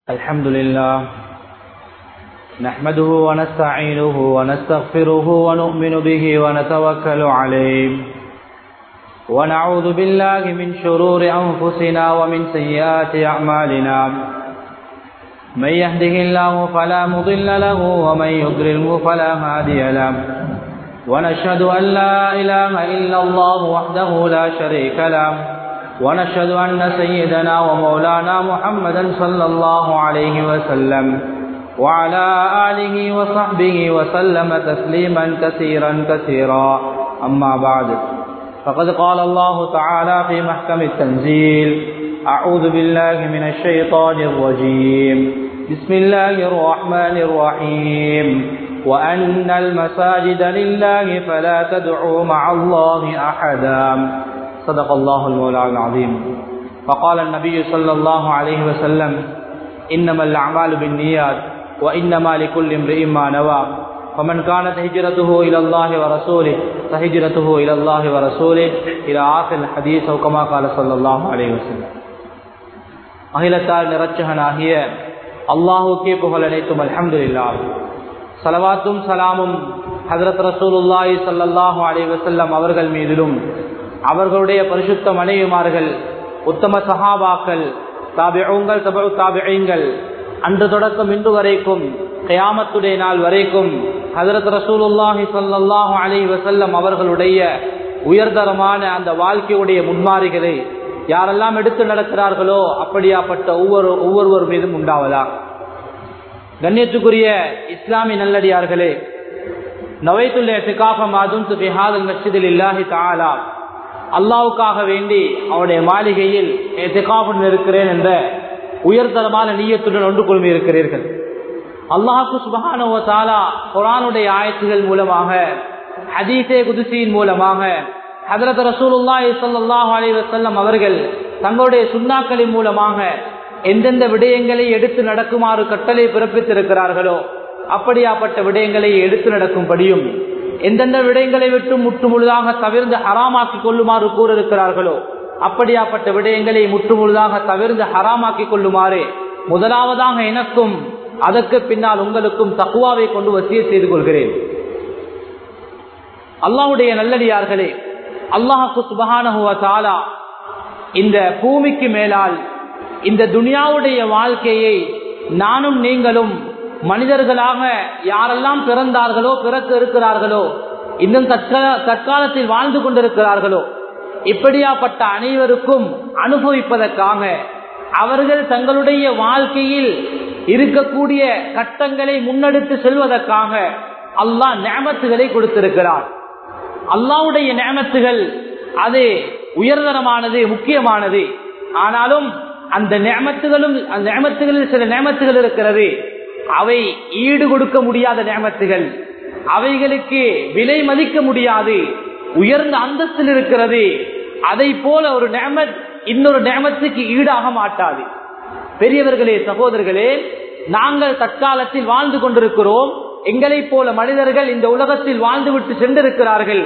الحمد لله نحمده ونستعينه ونستغفره ونؤمن به ونتوكل عليه ونعوذ بالله من شرور أنفسنا ومن سيئات أعمالنا من يهده الله فلا مضل له ومن يضلله فلا هادي له ونشهد أن لا إله إلا الله وحده لا شريك له ونشهد أن سيدنا ومولانا محمدا صلى الله عليه وسلم وعلى آله وصحبه وسلم تسليما كثيرا كثيرا أما بعد فقد قال الله تعالى في محكم التنزيل أعوذ بالله من الشيطان الرجيم بسم الله الرحمن الرحيم وأن المساجد لله فلا تدعوا مع الله أحدا صدق الله المولى العظيم فقال النبي صلى الله عليه وسلم إنما الأعمال بالنيات وإنما لكل امرئ ما نوى فمن كانت هجرته إلى الله ورسوله فهجرته إلى الله ورسوله إلى آخر الحديث أو كما قال صلى الله عليه وسلم அகிலத்தால் நிறச்சகனாகிய அல்லாஹுக்கே புகழ் அனைத்தும் அல்ஹம்துலில்லா சலவாத்தும் சலாமும் ஹதரத் ரசூலுல்லாஹி சல்லாஹூ அலி வசல்லம் அவர்கள் மீதிலும் அவர்களுடைய பரிசுத்த மனைவிமார்கள் உத்தம சஹாபாக்கள் தாபிழங்கள் தபு தாபிழங்கள் அன்று தொடக்கம் இன்று வரைக்கும் கயாமத்துடைய நாள் வரைக்கும் ஹதரத் ரசூலுல்லாஹி சல்லாஹூ அலி வசல்லம் அவர்களுடைய உயர்தரமான அந்த வாழ்க்கையுடைய முன்மாறிகளை யாரெல்லாம் எடுத்து நடக்கிறார்களோ அப்படியாப்பட்ட ஒவ்வொரு ஒவ்வொருவர் மீதும் உண்டாவதா கண்ணியத்துக்குரிய இஸ்லாமிய நல்லடியார்களே நவைத்துள்ள திகாஃப மாதும் துபிஹாதல் மஸ்ஜிதில் இல்லாஹி தாலா அல்லாவுக்காக வேண்டி அவருடைய மாளிகையில் திகாஃபுடன் இருக்கிறேன் என்ற உயர்தரமான நீயத்துடன் ஒன்று குழுமி இருக்கிறீர்கள் அல்லாஹு சுபஹானோ தாலா குரானுடைய ஆயத்துகள் மூலமாக ஹதீசே குதிசியின் மூலமாக ஹதரத் ரசூலுல்லாஹி ஸல்லல்லாஹு அலைஹி வஸல்லம் அவர்கள் தங்களுடைய சுண்ணாக்களின் மூலமாக எந்தெந்த விடயங்களை எடுத்து நடக்குமாறு கட்டளை பிறப்பித்திருக்கிறார்களோ அப்படியாப்பட்ட விடயங்களை எடுத்து நடக்கும்படியும் எந்தெந்த விடயங்களை விட்டு முற்று முழுதாக தவிர்ந்து ஹராமாக்கி கொள்ளுமாறு கூறிருக்கிறார்களோ அப்படியாப்பட்ட விடயங்களை முற்று முழுதாக தவிர்ந்து ஹராமாக்கி கொள்ளுமாறு முதலாவதாக எனக்கும் அதற்கு பின்னால் உங்களுக்கும் தக்குவாவை கொண்டு வசிய செய்து கொள்கிறேன் அல்லாவுடைய நல்லடியார்களே அல்லாஹு சுபகான இந்த பூமிக்கு மேலால் இந்த துனியாவுடைய வாழ்க்கையை நானும் நீங்களும் மனிதர்களாக யாரெல்லாம் பிறந்தார்களோ பிறக்க இருக்கிறார்களோ இன்னும் தற்காலத்தில் வாழ்ந்து கொண்டிருக்கிறார்களோ இப்படியாப்பட்ட அனைவருக்கும் அனுபவிப்பதற்காக அவர்கள் தங்களுடைய வாழ்க்கையில் இருக்கக்கூடிய கட்டங்களை முன்னெடுத்து செல்வதற்காக அல்லாஹ் நேமத்துகளை கொடுத்திருக்கிறார் அல்லாவுடைய நேமத்துகள் அது உயர்தரமானது முக்கியமானது ஆனாலும் அந்த நேமத்துகளும் அந்த நேமத்துகளில் சில நேமத்துகள் இருக்கிறது அவை ஈடு கொடுக்க முடியாத நேமத்துகள் அவைகளுக்கு விலை மதிக்க முடியாது உயர்ந்த அந்தஸ்தில் இருக்கிறது அதை போல ஒரு நேமத் இன்னொரு நேமத்துக்கு ஈடாக மாட்டாது பெரியவர்களே சகோதரர்களே நாங்கள் தற்காலத்தில் வாழ்ந்து கொண்டிருக்கிறோம் எங்களை போல மனிதர்கள் இந்த உலகத்தில் வாழ்ந்துவிட்டு சென்றிருக்கிறார்கள்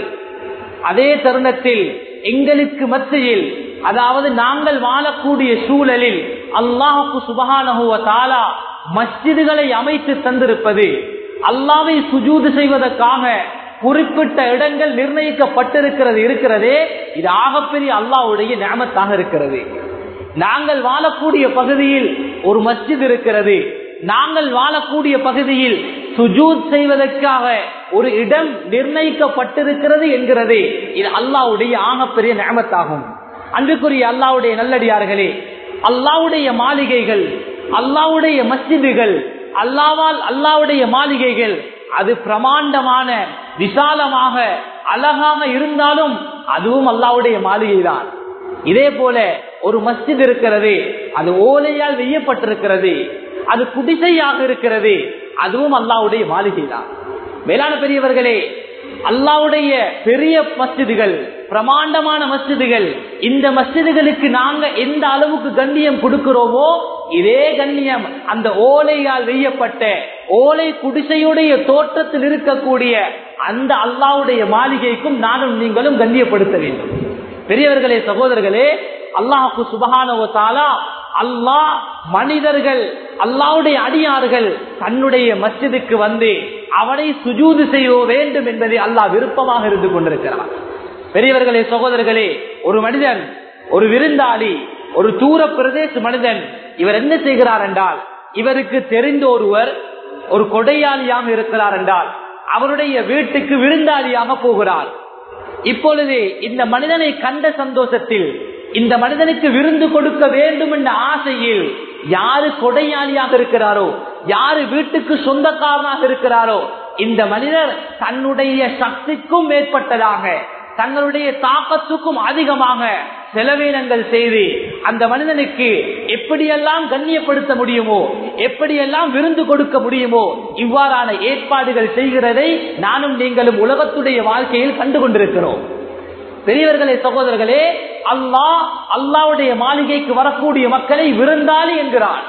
அதே தருணத்தில் எங்களுக்கு மத்தியில் அதாவது நாங்கள் வாழக்கூடிய சூழலில் அல்லாஹுக்கு சுபகானகுவ தாலா மஸ்ஜிதுகளை அமைத்து தந்திருப்பது அல்லாவை சுஜூது செய்வதற்காக குறிப்பிட்ட இடங்கள் நிர்ணயிக்கப்பட்டிருக்கிறது இருக்கிறதே இது ஆகப்பெரிய அல்லாவுடைய நியமத்தாக இருக்கிறது நாங்கள் வாழக்கூடிய பகுதியில் ஒரு மஸ்ஜித் இருக்கிறது நாங்கள் வாழக்கூடிய பகுதியில் சுஜூத் செய்வதற்காக ஒரு இடம் நிர்ணயிக்கப்பட்டிருக்கிறது என்கிறது இது அல்லாவுடைய ஆகப்பெரிய நியமத்தாகும் அன்புக்குரிய அல்லாவுடைய நல்லடியார்களே அல்லாவுடைய மாளிகைகள் அல்லாவுடைய மஸ்ஜிதுகள் அல்லாவால் அல்லாவுடைய மாளிகைகள் அது பிரமாண்டமான விசாலமாக அழகாக இருந்தாலும் அதுவும் அல்லாவுடைய மாளிகை தான் இதே போல ஒரு மஸ்ஜித் இருக்கிறது அது ஓலையால் வெய்யப்பட்டிருக்கிறது அது குடிசையாக இருக்கிறது அதுவும் அல்லாவுடைய மாளிகை தான் மேலான பெரியவர்களே அல்லாவுடைய பெரிய மஸ்ஜிதுகள் பிரமாண்டமான மஸ்ஜிதுகள் இந்த மஸ்ஜிதுகளுக்கு நாங்க எந்த அளவுக்கு கண்ணியம் கொடுக்கிறோமோ இதே கண்ணியம் அந்த ஓலையால் வெய்யப்பட்ட ஓலை குடிசையுடைய தோற்றத்தில் இருக்கக்கூடிய அந்த அல்லாவுடைய மாளிகைக்கும் நானும் நீங்களும் கண்ணியப்படுத்த வேண்டும் பெரியவர்களே சகோதரர்களே அல்லாஹு சுபகானவ தாலா அல்லாஹ் மனிதர்கள் அல்லாவுடைய அடியார்கள் தன்னுடைய மஸ்ஜிதுக்கு வந்து அவனை சுஜூது செய்ய வேண்டும் என்பதை அல்லாஹ் விருப்பமாக இருந்து கொண்டிருக்கிறார் பெரியவர்களே சகோதரர்களே ஒரு மனிதன் ஒரு விருந்தாளி ஒரு தூர பிரதேச மனிதன் இவர் என்ன செய்கிறார் என்றால் இவருக்கு தெரிந்த ஒருவர் ஒரு கொடையாளியாக இருக்கிறார் என்றால் அவருடைய வீட்டுக்கு விருந்தாளியாக போகிறார் இப்பொழுது இந்த மனிதனை கண்ட சந்தோஷத்தில் இந்த மனிதனுக்கு விருந்து கொடுக்க வேண்டும் என்ற ஆசையில் யாரு கொடையாளியாக இருக்கிறாரோ யாரு வீட்டுக்கு சொந்தக்காரனாக இருக்கிறாரோ இந்த மனிதர் தன்னுடைய சக்திக்கும் மேற்பட்டதாக தங்களுடைய தாக்கத்துக்கும் அதிகமாக செலவீனங்கள் செய்து அந்த மனிதனுக்கு எப்படியெல்லாம் கண்ணியப்படுத்த முடியுமோ எப்படியெல்லாம் விருந்து கொடுக்க முடியுமோ இவ்வாறான ஏற்பாடுகள் செய்கிறதை நானும் நீங்களும் உலகத்துடைய வாழ்க்கையில் கண்டு கொண்டிருக்கிறோம் பெரியவர்களே சகோதரர்களே அல்லாஹ் அல்லாவுடைய மாளிகைக்கு வரக்கூடிய மக்களை விருந்தாளி என்கிறார்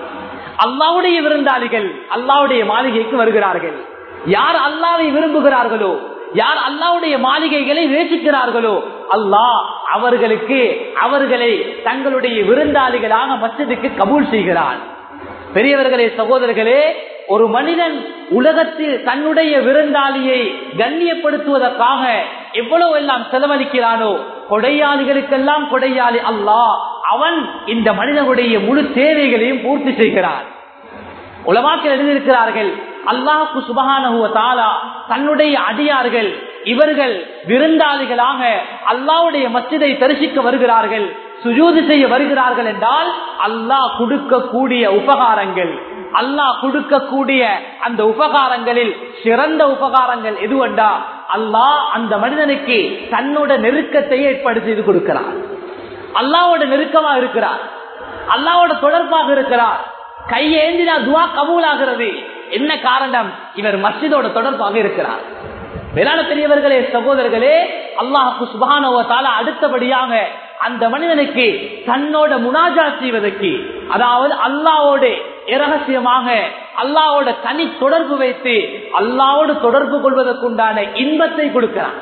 அல்லாவுடைய விருந்தாளிகள் அல்லாவுடைய மாளிகைக்கு வருகிறார்கள் யார் அல்லாவை விரும்புகிறார்களோ யார் அல்லாவுடைய மாளிகைகளை நேசிக்கிறார்களோ அல்லாஹ் அவர்களுக்கு அவர்களை தங்களுடைய விருந்தாளிகளாக மஸ்ஜிதுக்கு கபூல் செய்கிறார் பெரியவர்களே சகோதரர்களே ஒரு மனிதன் உலகத்தில் தன்னுடைய விருந்தாளியை கண்ணியப்படுத்துவதற்காக எவ்வளவு எல்லாம் செலவழிக்கிறானோ கொடையாளிகளுக்கெல்லாம் கொடையாளி அல்லாஹ் அவன் இந்த மனிதனுடைய முழு தேவைகளையும் பூர்த்தி செய்கிறான் உலமாக்கள் எழுதியிருக்கிறார்கள் அல்லாஹுக்கு சுபகானகுவ தாலா தன்னுடைய அடியார்கள் இவர்கள் விருந்தாளிகளாக அல்லாவுடைய மஸ்ஜிதை தரிசிக்க வருகிறார்கள் சுஜூது செய்ய வருகிறார்கள் என்றால் அல்லாஹ் கொடுக்கக்கூடிய உபகாரங்கள் அல்லாஹ் கொடுக்கக்கூடிய அந்த உபகாரங்களில் சிறந்த உபகாரங்கள் எதுவெண்டா அல்லாஹ் அந்த மனிதனுக்கு தன்னோட நெருக்கத்தை ஏற்பாடு செய்து கொடுக்கிறார் அல்லாவோட நெருக்கமாக இருக்கிறார் அல்லாவோட தொடர்பாக இருக்கிறார் கையேந்தினா துவா கபூலாகிறது என்ன காரணம் இவர் மஸ்ஜிதோட தொடர்பாக இருக்கிறார் வேளாண் பெரியவர்களே சகோதரர்களே அல்லாஹுக்கு சுபானவத்தால அடுத்தபடியாக அந்த மனிதனுக்கு தன்னோட முனாஜா செய்வதற்கு அதாவது அல்லாவோட இரகசியமாக அல்லாவோட தனி தொடர்பு வைத்து அல்லாவோடு தொடர்பு கொள்வதற்குண்டான இன்பத்தை கொடுக்கிறான்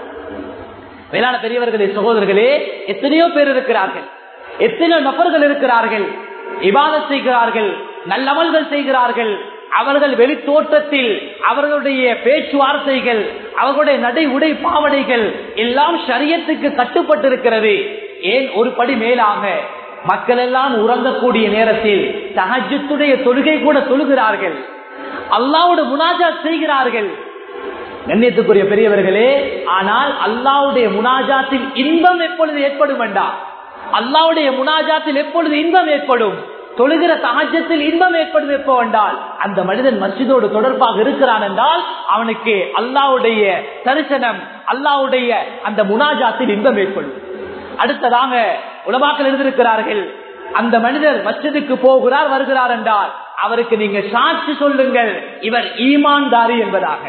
வேளாண் பெரியவர்களே சகோதரர்களே எத்தனையோ பேர் இருக்கிறார்கள் எத்தனையோ நபர்கள் இருக்கிறார்கள் இபாதத் செய்கிறார்கள் நல்லமல்கள் செய்கிறார்கள் அவர்கள் வெளி தோட்டத்தில் அவர்களுடைய பேச்சுவார்த்தைகள் அவர்களுடைய நடை உடை பாவனைகள் எல்லாம் சரியத்துக்கு கட்டுப்பட்டிருக்கிறது ஏன் ஒரு படி மேலாக மக்கள் எல்லாம் உறங்கக்கூடிய நேரத்தில் தகஜத்துடைய தொழுகை கூட தொழுகிறார்கள் அல்லாவோட முனாஜா செய்கிறார்கள் கண்ணியத்துக்குரிய பெரியவர்களே ஆனால் அல்லாவுடைய முனாஜாத்தில் இன்பம் எப்பொழுது ஏற்படும் வேண்டாம் அல்லாவுடைய முனாஜாத்தில் எப்பொழுது இன்பம் ஏற்படும் தொழுகிற தகஜத்தில் இன்பம் ஏற்படும் எப்போ என்றால் அந்த மனிதன் மஸ்ஜிதோடு தொடர்பாக இருக்கிறான் என்றால் அவனுக்கு அல்லாவுடைய தரிசனம் அல்லாவுடைய அந்த முனாஜாத்தில் இன்பம் ஏற்படும் அடுத்ததாக உலமாக்கள் எழுதியிருக்கிறார்கள் அந்த மனிதர் மஸ்ஜிதுக்கு போகிறார் வருகிறார் என்றால் அவருக்கு நீங்க சாட்சி சொல்லுங்கள் இவர் ஈமான்தாரி என்பதாக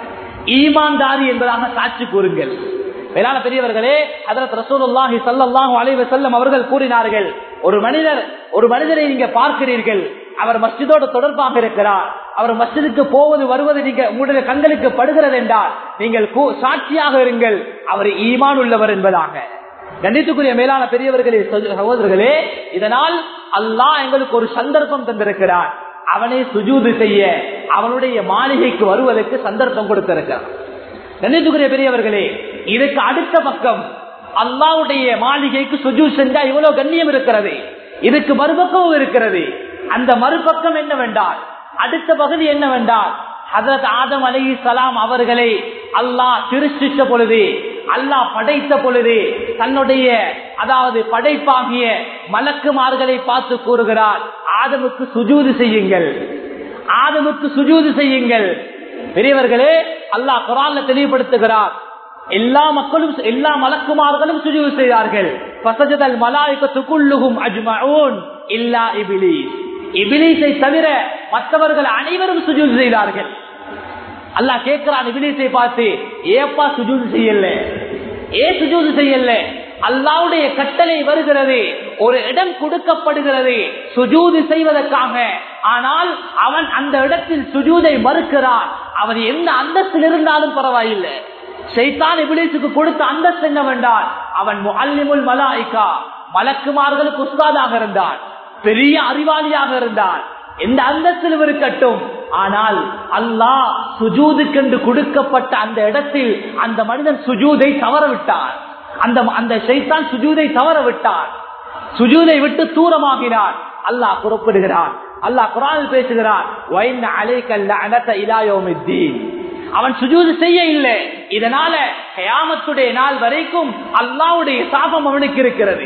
ஈமான்தாரி என்பதாக சாட்சி கூறுங்கள் வேளாண் பெரியவர்களே அதற்கு ரசூலுல்லாஹி சல்லாஹு அலைவ செல்லம் அவர்கள் கூறினார்கள் ஒரு மனிதர் ஒரு மனிதரை நீங்க பார்க்கிறீர்கள் அவர் மஸ்ஜிதோட தொடர்பாக இருக்கிறார் அவர் மஸ்ஜிதுக்கு போவது வருவது நீங்க உங்களுடைய கண்களுக்கு படுகிறது என்றால் நீங்கள் சாட்சியாக இருங்கள் அவர் ஈமான் உள்ளவர் என்பதாக கண்டித்துக்குரிய மேலான பெரியவர்களே சகோதரர்களே இதனால் அல்லாஹ் எங்களுக்கு ஒரு சந்தர்ப்பம் தந்திருக்கிறார் அவனை சுஜூது செய்ய அவனுடைய மாளிகைக்கு வருவதற்கு சந்தர்ப்பம் கொடுத்திருக்கிறார் கண்ணியத்துக்குரிய பெரியவர்களே இதுக்கு அடுத்த பக்கம் அல்லாவுடைய மாளிகைக்கு சுஜூ செஞ்சா இவ்வளவு கண்ணியம் இருக்கிறது இதுக்கு மறுபக்கமும் இருக்கிறது அந்த மறுபக்கம் என்னவென்றால் அடுத்த பகுதி என்னவென்றால் ஹசரத் ஆதம் அலி சலாம் அவர்களை அல்லாஹ் சிருஷ்டித்த பொழுது அல்லாஹ் படைத்த பொழுது தன்னுடைய அதாவது படைப்பாகிய மலக்குமார்களை பார்த்து கூறுகிறார் ஆதமுக்கு சுஜூது செய்யுங்கள் ஆதமுக்கு சுஜூது செய்யுங்கள் பெரியவர்களே அல்லாஹ் குரான்ல தெளிவுபடுத்துகிறார் எல்லா மக்களும் எல்லா மலக்குமார்களும் சுஜூது செய்தார்கள் பசஜதல் மலாய்க்குள்ளுகும் அஜ்மூன் இல்லா இபிலிஸ் இபிலிஸை தவிர மற்றவர்கள் அனைவரும் சுஜூது செய்தார்கள் அல்லாஹ் கேட்கிறான் இபிலிஸை பார்த்து ஏப்பா சுஜூது செய்யல ஏ சுஜூது செய்யல அல்லாவுடைய கட்டளை வருகிறது ஒரு இடம் கொடுக்கப்படுகிறது சுஜூது செய்வதற்காக ஆனால் அவன் அந்த இடத்தில் சுஜூதை மறுக்கிறான் அவன் எந்த அந்தஸ்தில் இருந்தாலும் பரவாயில்லை சைத்தான் இபிலிசுக்கு கொடுத்த அந்தஸ்து என்னவென்றால் அவன் அல்லிமுல் மலாய்க்கா மலக்குமார்களுக்கு உஸ்தாதாக இருந்தான் பெரிய அறிவாளியாக இருந்தார் எந்த அந்தஸ்திலும் இருக்கட்டும் ஆனால் அல்லாஹ் சுஜூதுக்கென்று கொடுக்கப்பட்ட அந்த இடத்தில் அந்த மனிதன் சுஜூதை தவற விட்டார் அந்த அந்த ஷைத்தான் சுஜூதை தவற விட்டார் சுஜூதை விட்டு தூரமாகினார் அல்லாஹ் புறப்படுகிறான் அல்லாஹ் குரானில் பேசுகிறான் "வஇன்ன அலைக்க லஅனத இலா யௌமித்தீன்." அவன் சுஜூது செய்ய இல்லை இதனால கயாமத்துடைய நாள் வரைக்கும் அல்லாஹ்வுடைய சாபம் அவனுக்கு இருக்கிறது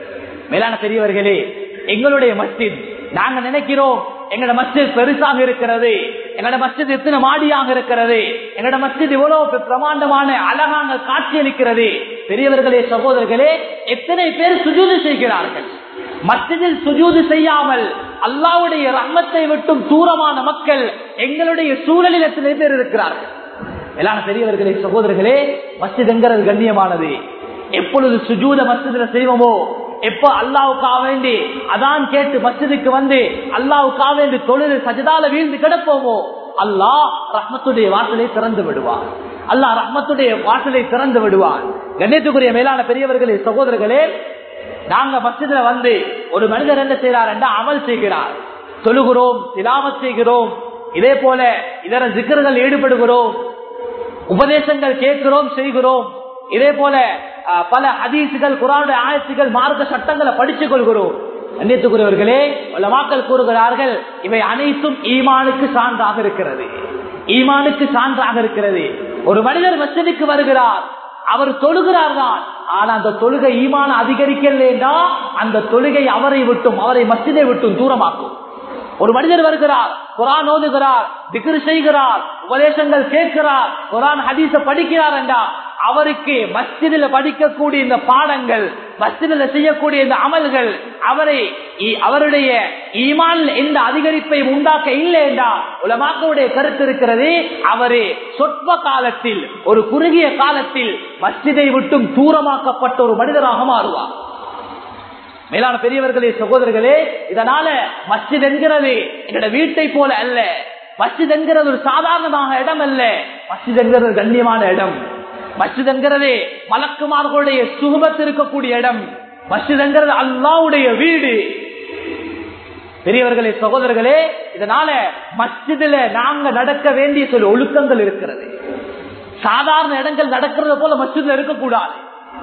மேலான பெரியவர்களே எங்களுடைய மஸ்ஜித் நாங்க நினைக்கிறோம் எங்களோட மஸ்ஜித் பெருசாக இருக்கிறது எங்களோட மஸ்ஜித் எத்தனை மாடியாக இருக்கிறது எங்களோட மஸ்ஜித் இவ்வளவு பிரமாண்டமான அழகாக காட்சியளிக்கிறது பெரியவர்களே சகோதரர்களே எத்தனை பேர் சுஜூது செய்கிறார்கள் மஸ்ஜிதில் சுஜூது செய்யாமல் அல்லாவுடைய ரஹ்மத்தை விட்டும் தூரமான மக்கள் எங்களுடைய சூழலில் எத்தனை பேர் இருக்கிறார்கள் எல்லாம் பெரியவர்களே சகோதரர்களே மஸ்ஜித் என்கிறது கண்ணியமானது எப்பொழுது சுஜூத மஸ்ஜிதுல செய்வோமோ எப்ப அல்லாவுக்காக வேண்டி அதான் கேட்டு மஸ்ஜிதுக்கு வந்து அல்லாவுக்காக வேண்டி தொழில் சஜதால வீழ்ந்து கிடப்போமோ அல்லாஹ் ரஹ்மத்துடைய வாசலை திறந்து விடுவார் அல்லாஹ் ரஹ்மத்துடைய வாசலை திறந்து விடுவார் கண்ணியத்துக்குரிய மேலான பெரியவர்களே சகோதரர்களே நாங்க மஸ்ஜிதுல வந்து ஒரு மனிதர் என்ன செய்யறார் என்றா அமல் செய்கிறார் தொழுகிறோம் திலாவத் செய்கிறோம் இதே போல இதர சிக்கர்கள் ஈடுபடுகிறோம் உபதேசங்கள் கேட்கிறோம் செய்கிறோம் இதே போல அஹ், பல ஹதீசுகள் குரானுடைய ஆயத்துகள் மார்க்க சட்டங்களை படித்துக் கொள்கிறோம் கண்ணியத்துக்குரியவர்களே மக்கள் கூறுகிறார்கள் இவை அனைத்தும் ஈமானுக்கு சான்றாக இருக்கிறது ஈமானுக்கு சான்றாக இருக்கிறது ஒரு மனிதர் மஸ்ஜிதுக்கு வருகிறார் அவர் தொழுகிறார் தான் ஆனா அந்த தொழுகை ஈமான அதிகரிக்கலைன்னா அந்த தொழுகை அவரை விட்டும் அவரை மஸ்ஜிதை விட்டும் தூரமாக்கும் ஒரு மனிதர் வருகிறார் குரான் ஓதுகிறார் திக்ரு செய்கிறார் உபதேசங்கள் கேட்கிறார் குரான் ஹதீஸ படிக்கிறார் என்றா அவருக்கு மஸ்ஜிதில் படிக்கக்கூடிய இந்த பாடங்கள் மஸ்ஜிதில் செய்யக்கூடிய இந்த அமல்கள் அவரை இ- அவருடைய ஈமான் எந்த அதிகரிப்பை உண்டாக்க இல்லை என்றா உலமாக்களுடைய கருத்து இருக்கிறது அவரே சொற்ப காலத்தில் ஒரு குறுகிய காலத்தில் மஸ்ஜிதை விட்டும் தூரமாக்கப்பட்ட ஒரு மனிதராக மாறுவார் மேலான பெரியவர்களே சகோதரர்களே இதனால மஸ்ஜித் என்கிறது எங்களோட வீட்டை போல அல்ல மஸ்ஜித் என்கிறது ஒரு சாதாரணமாக இடம் அல்ல மஸ்ஜித் என்கிறது ஒரு கண்ணியமான இடம் மஸ்ஜித் என்கிறது மலக்குமார்களுடைய சுகபத்து இருக்கக்கூடிய இடம் மஸ்ஜித் என்கிறது அல்லாவுடைய வீடு பெரியவர்களே சகோதரர்களே இதனால மஸ்ஜிதுல நாங்க நடக்க வேண்டிய சில ஒழுக்கங்கள் இருக்கிறது சாதாரண இடங்கள் நடக்கிறது போல மஸ்ஜித்ல இருக்கக்கூடாது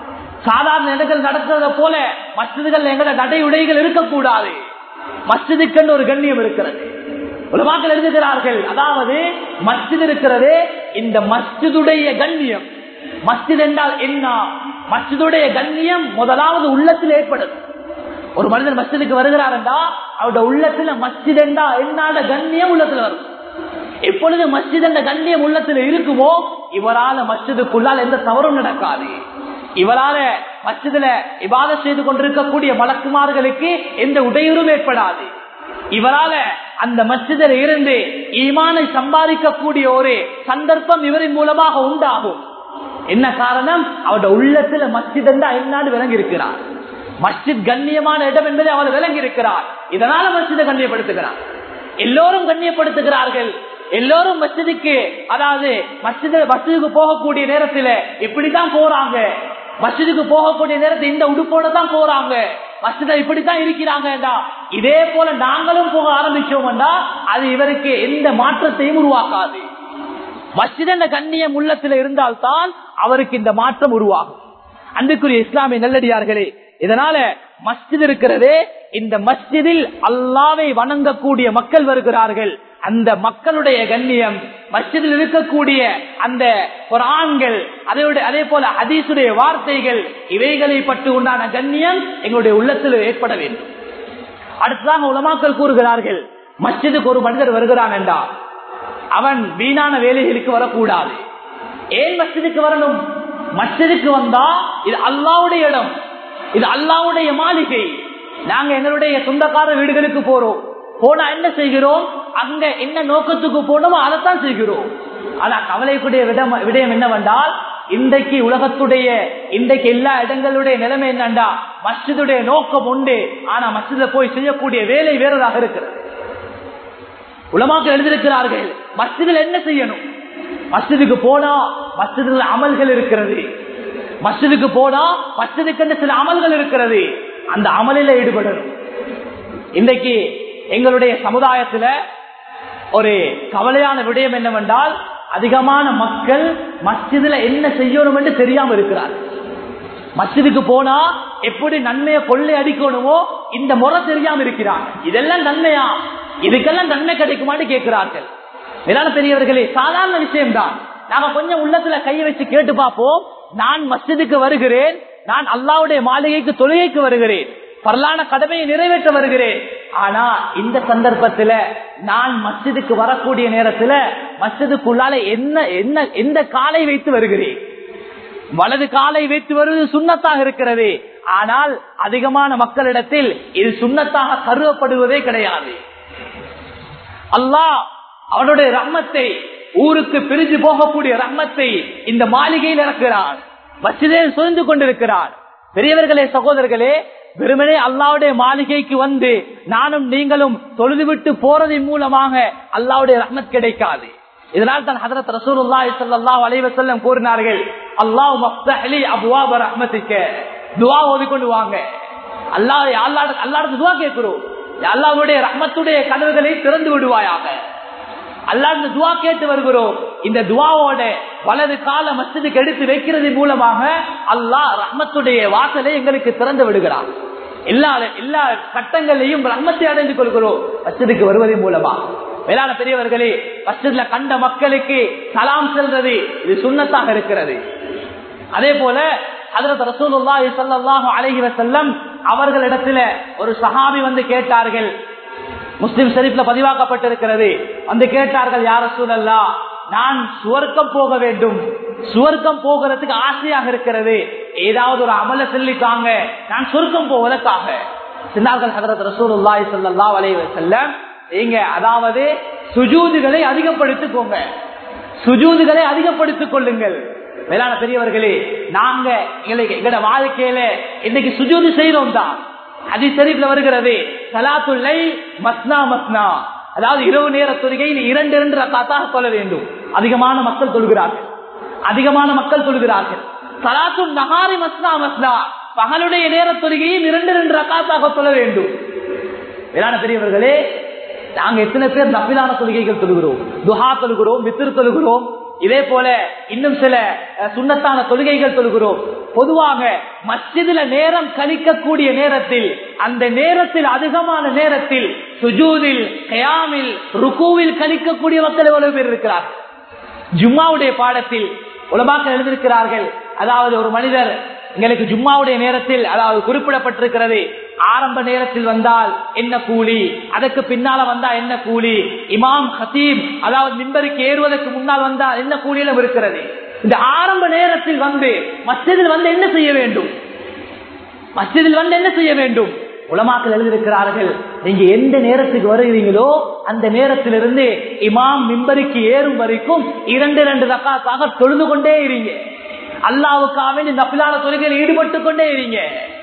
சாதாரண இடங்கள் நடக்கிறத போல மஸ்ஜிதுகள் எங்கள நடை உடைகள் இருக்கக்கூடாது மஸ்ஜிதுக்கென்று ஒரு கண்ணியம் இருக்கிறது உலமாக்கள் எழுதுகிறார்கள் அதாவது மஸ்ஜித் இருக்கிறதே இந்த மஸ்ஜிதுடைய கண்ணியம் மஸ்ஜித் என்றால் என்ன மஸ்ஜிதுடைய கண்ணியம் முதலாவது உள்ளத்தில் ஏற்படுது ஒரு மனிதன் மஸ்ஜிதுக்கு வருகிறார் என்றா அவருடைய உள்ளத்துல மஸ்ஜித் என்றா என்னாட கண்ணியம் உள்ளத்துல வரும் எப்பொழுது மஸ்ஜித் என்ற கண்ணியம் உள்ளத்தில் இருக்குமோ இவரால மஸ்ஜிதுக்குள்ளால் எந்த தவறும் நடக்காது இவரால மஸ்ஜிதுல இபாத செய்து கொண்டிருக்கக்கூடிய மலக்குமார்களுக்கு எந்த உடையூரும் ஏற்படாது இவரால அந்த மஸ்ஜிதில் இருந்து ஈமானை சம்பாதிக்கக்கூடிய ஒரு சந்தர்ப்பம் இவரின் மூலமாக உண்டாகும் என்ன காரணம் அவருடைய உள்ளத்துல மஸ்ஜித் என்றா என்னாடு விளங்கி இருக்கிறார் மஸ்ஜித் கண்ணியமான இடம் என்பதை அவர் விளங்கி இருக்கிறார் இதனால மஸ்ஜிதை கண்ணியப்படுத்துகிறார் எல்லோரும் கண்ணியப்படுத்துகிறார்கள் எல்லோரும் மஸ்ஜிதுக்கு அதாவது மஸ்ஜித மஸ்ஜிதுக்கு போகக்கூடிய நேரத்தில் இப்படித்தான் போறாங்க மஸ்ஜிதுக்கு போகக்கூடிய நேரத்தில் இந்த உடுப்போட தான் போறாங்க மஸ்ஜித இப்படித்தான் இருக்கிறாங்கடா இதே போல நாங்களும் போக ஆரம்பிச்சோம்டா அது இவருக்கு எந்த மாற்றத்தையும் உருவாக்காது மஸ்ஜித கண்ணியம் உள்ளத்தில் இருந்தால்தான் அவருக்கு இந்த மாற்றம் உருவாகும் அன்புக்குரிய இஸ்லாமிய நல்லடியார்களே இதனால மஸ்ஜித் இருக்கிறதே இந்த மஸ்ஜிதில் அல்லாவை வணங்கக்கூடிய மக்கள் வருகிறார்கள் அந்த மக்களுடைய கண்ணியம் மஸ்ஜிதில் இருக்கக்கூடிய அந்த குரான்கள் அதோட அதே போல ஹதீசுடைய வார்த்தைகள் இவைகளை பற்றி உண்டான கண்ணியம் எங்களுடைய உள்ளத்தில் ஏற்பட வேண்டும் அடுத்ததாக உலமாக்கள் கூறுகிறார்கள் மஸ்ஜிதுக்கு ஒரு மனிதர் வருகிறான் என்றா அவன் வீணான வேலைகளுக்கு வரக்கூடாது ஏன் மஸ்ஜிதுக்கு வரணும் மஸ்ஜிதுக்கு வந்தா இது அல்லாவுடைய இடம் இது அல்லாவுடைய மாளிகை நாங்க எங்களுடைய சொந்தக்கார வீடுகளுக்கு போறோம் போனா என்ன செய்கிறோம் அங்க என்ன நோக்கத்துக்கு போனோமோ அதைத்தான் செய்கிறோம் ஆனா கவலைக்குடைய விடம் விடயம் என்னவென்றால் இன்றைக்கு உலகத்துடைய இன்றைக்கு எல்லா இடங்களுடைய நிலைமை என்னண்டா மஸ்ஜிதுடைய நோக்கம் உண்டு ஆனா மஸ்ஜித போய் செய்யக்கூடிய வேலை வேறதாக இருக்கிறது உலமாக்கள் எழுதியிருக்கிறார்கள் மஸ்ஜிதில் என்ன செய்யணும் மஸ்ஜிதுக்கு போனா மஸ்ஜிதில் அமல்கள் இருக்கிறது மஸ்ஜிதுக்கு போனா மஸ்ஜிதுக்கு சில அமல்கள் இருக்கிறது அந்த அமலில் ஈடுபடணும் இன்றைக்கு எங்களுடைய சமுதாயத்துல ஒரு கவலையான விடயம் என்னவென்றால் அதிகமான மக்கள் மஸ்ஜிதுல என்ன செய்யணும் என்று தெரியாம இருக்கிறார் மஸ்ஜிதுக்கு போனா எப்படி நன்மையை கொள்ளை அடிக்கணுமோ இந்த முறை தெரியாம இருக்கிறார் இதெல்லாம் நன்மையா இதுக்கெல்லாம் நன்மை கிடைக்குமான்னு கேட்கிறார்கள் மேலான பெரியவர்களே சாதாரண விஷயம்தான் நாம கொஞ்சம் உள்ளத்துல கையை வச்சு கேட்டு பார்ப்போம் நான் மஸ்ஜிதுக்கு வருகிறேன் நான் அல்லாவுடைய மாளிகைக்கு தொழுகைக்கு வருகிறேன் பரலான கடமையை நிறைவேற்ற வருகிறேன் ஆனா இந்த சந்தர்ப்பத்துல நான் மஸ்ஜிதுக்கு வரக்கூடிய நேரத்துல மஸ்ஜிதுக்குள்ளால என்ன என்ன எந்த காலை வைத்து வருகிறேன் வலது காலை வைத்து வருவது சுண்ணத்தாக இருக்கிறது ஆனால் அதிகமான மக்களிடத்தில் இது சுண்ணத்தாக கருவப்படுவதே கிடையாது அல்லாஹ் அவனுடைய ரஹ்மத்தை ஊருக்கு பிரிஞ்சு போகக்கூடிய ரஹ்மத்தை இந்த மாளிகையில் இறக்கிறான் மசிதே சுழ்ந்து கொண்டிருக்கிறான் பெரியவர்களே சகோதரர்களே வெறுமனே அல்லாவுடைய மாளிகைக்கு வந்து நானும் நீங்களும் தொழுதுவிட்டு போறதன் மூலமாக அல்லாவுடைய ரஹ்மத் கிடைக்காது இதனால் தான் ஹதரத் ரசூலுல்லாஹி ஸல்லல்லாஹு அலைஹி வஸல்லம் கூறினார்கள் அல்லாஹ் மஃப்தஹ்லி அப்வாப ரஹ்மத்திக்க துஆ ஓதிக்கொண்டு வாங்க அல்லாஹ் அல்லாஹ் அல்லாஹ்வுடைய துஆ கேக்குறோம் அல்லாஹ்வுடைய ரஹ்மத்துடைய கதவுகளை திறந்து விடுவாயாக அல்லாஹ் இந்த துவா கேட்டு வருகிறோம் இந்த துவாவோட வலது கால மஸ்ஜிதுக்கு எடுத்து வைக்கிறது மூலமாக அல்லாஹ் ரஹ்மத்துடைய வாசலை எங்களுக்கு திறந்து விடுகிறான் எல்லா எல்லா கட்டங்களையும் ரஹ்மத்தை அடைந்து கொள்கிறோம் மஸ்ஜிதுக்கு வருவதன் மூலமா மேலான பெரியவர்களே மஸ்ஜித்ல கண்ட மக்களுக்கு சலாம் செல்றது இது சுண்ணத்தாக இருக்கிறது அதே போல ஹதரத் ரசூலுல்லாஹி ஸல்லல்லாஹு அலைஹி வஸல்லம் அவர்களிடத்துல ஒரு சஹாபி வந்து கேட்டார்கள் முஸ்லிம் ஷரீப்ல பதிவாக்கப்பட்டிருக்கிறது வந்து கேட்டார்கள் யார சூழல்லா நான் சுவர்க்கம் போக வேண்டும் சுவர்க்கம் போகிறதுக்கு ஆசையாக இருக்கிறது ஏதாவது ஒரு அமல சொல்லிக்காங்க நான் சுவர்க்கம் போவதற்காக சின்னார்கள் ஹதரத் ரசூலுல்லாஹி ஸல்லல்லாஹு அலைஹி வஸல்லம் நீங்க அதாவது சுஜூதுகளை அதிகப்படுத்திக்கோங்க சுஜூதுகளை அதிகப்படுத்திக் கொள்ளுங்கள் மேலான பெரியவர்களே நாங்க எங்களுக்கு எங்களோட வாழ்க்கையில இன்னைக்கு சுஜூது செய்யறோம் தான் அது சரிப்புல வருகிறது சலாத்துல்லை மஸ்னா மஸ்னா அதாவது இரவு நேர தொழுகையில் இரண்டு இரண்டு ரக்காத்தாக சொல்ல வேண்டும் அதிகமான மக்கள் தொழுகிறார்கள் அதிகமான மக்கள் தொழுகிறார்கள் சலாத்து நகாரி மஸ்னா மஸ்னா பகலுடைய நேர தொழுகையில் இரண்டு இரண்டு ரக்காத்தாக சொல்ல வேண்டும் வேளாண் பெரியவர்களே நாங்க எத்தனை பேர் நப்பிலான தொழுகைகள் தொழுகிறோம் துஹா தொழுகிறோம் வித்திரு தொழுகிறோம் இதே போல இன்னும் சில சுண்ணத்தான தொழுகைகள் தொழுகிறோம் பொதுவாக மஸ்ஜிதுல நேரம் கழிக்கக்கூடிய நேரத்தில் அந்த நேரத்தில் அதிகமான நேரத்தில் சுஜூதில் கயாமில் ருக்குவில் கழிக்கக்கூடிய மக்கள் எவ்வளவு பேர் இருக்கிறார் ஜும்மாவுடைய பாடத்தில் உலமாக்கள் எழுதியிருக்கிறார்கள் அதாவது ஒரு மனிதர் எங்களுக்கு ஜும்மாவுடைய நேரத்தில் அதாவது குறிப்பிடப்பட்டிருக்கிறது ஆரம்ப நேரத்தில் வந்தால் என்ன கூலி அதற்கு பின்னால வந்தா என்ன கூலி இமாம் ஹசீம் அதாவது மின்பருக்கு ஏறுவதற்கு முன்னால் வந்தால் என்ன கூலியிலும் இருக்கிறது இந்த ஆரம்ப நேரத்தில் வந்து மஸ்ஜிதில் வந்து என்ன செய்ய வேண்டும் மஸ்ஜிதில் வந்து என்ன செய்ய வேண்டும் உலமாக்கள் எழுதியிருக்கிறார்கள் நீங்க எந்த நேரத்துக்கு வருகிறீங்களோ அந்த நேரத்திலிருந்து இமாம் மிம்பருக்கு ஏறும் வரைக்கும் இரண்டு இரண்டு ரக்காத்தாக தொழுது கொண்டே இருங்க அல்லாவுக்காக வேண்டி நப்பிலான தொழுகையில் ஈடுபட்டு கொண்டே இருங்க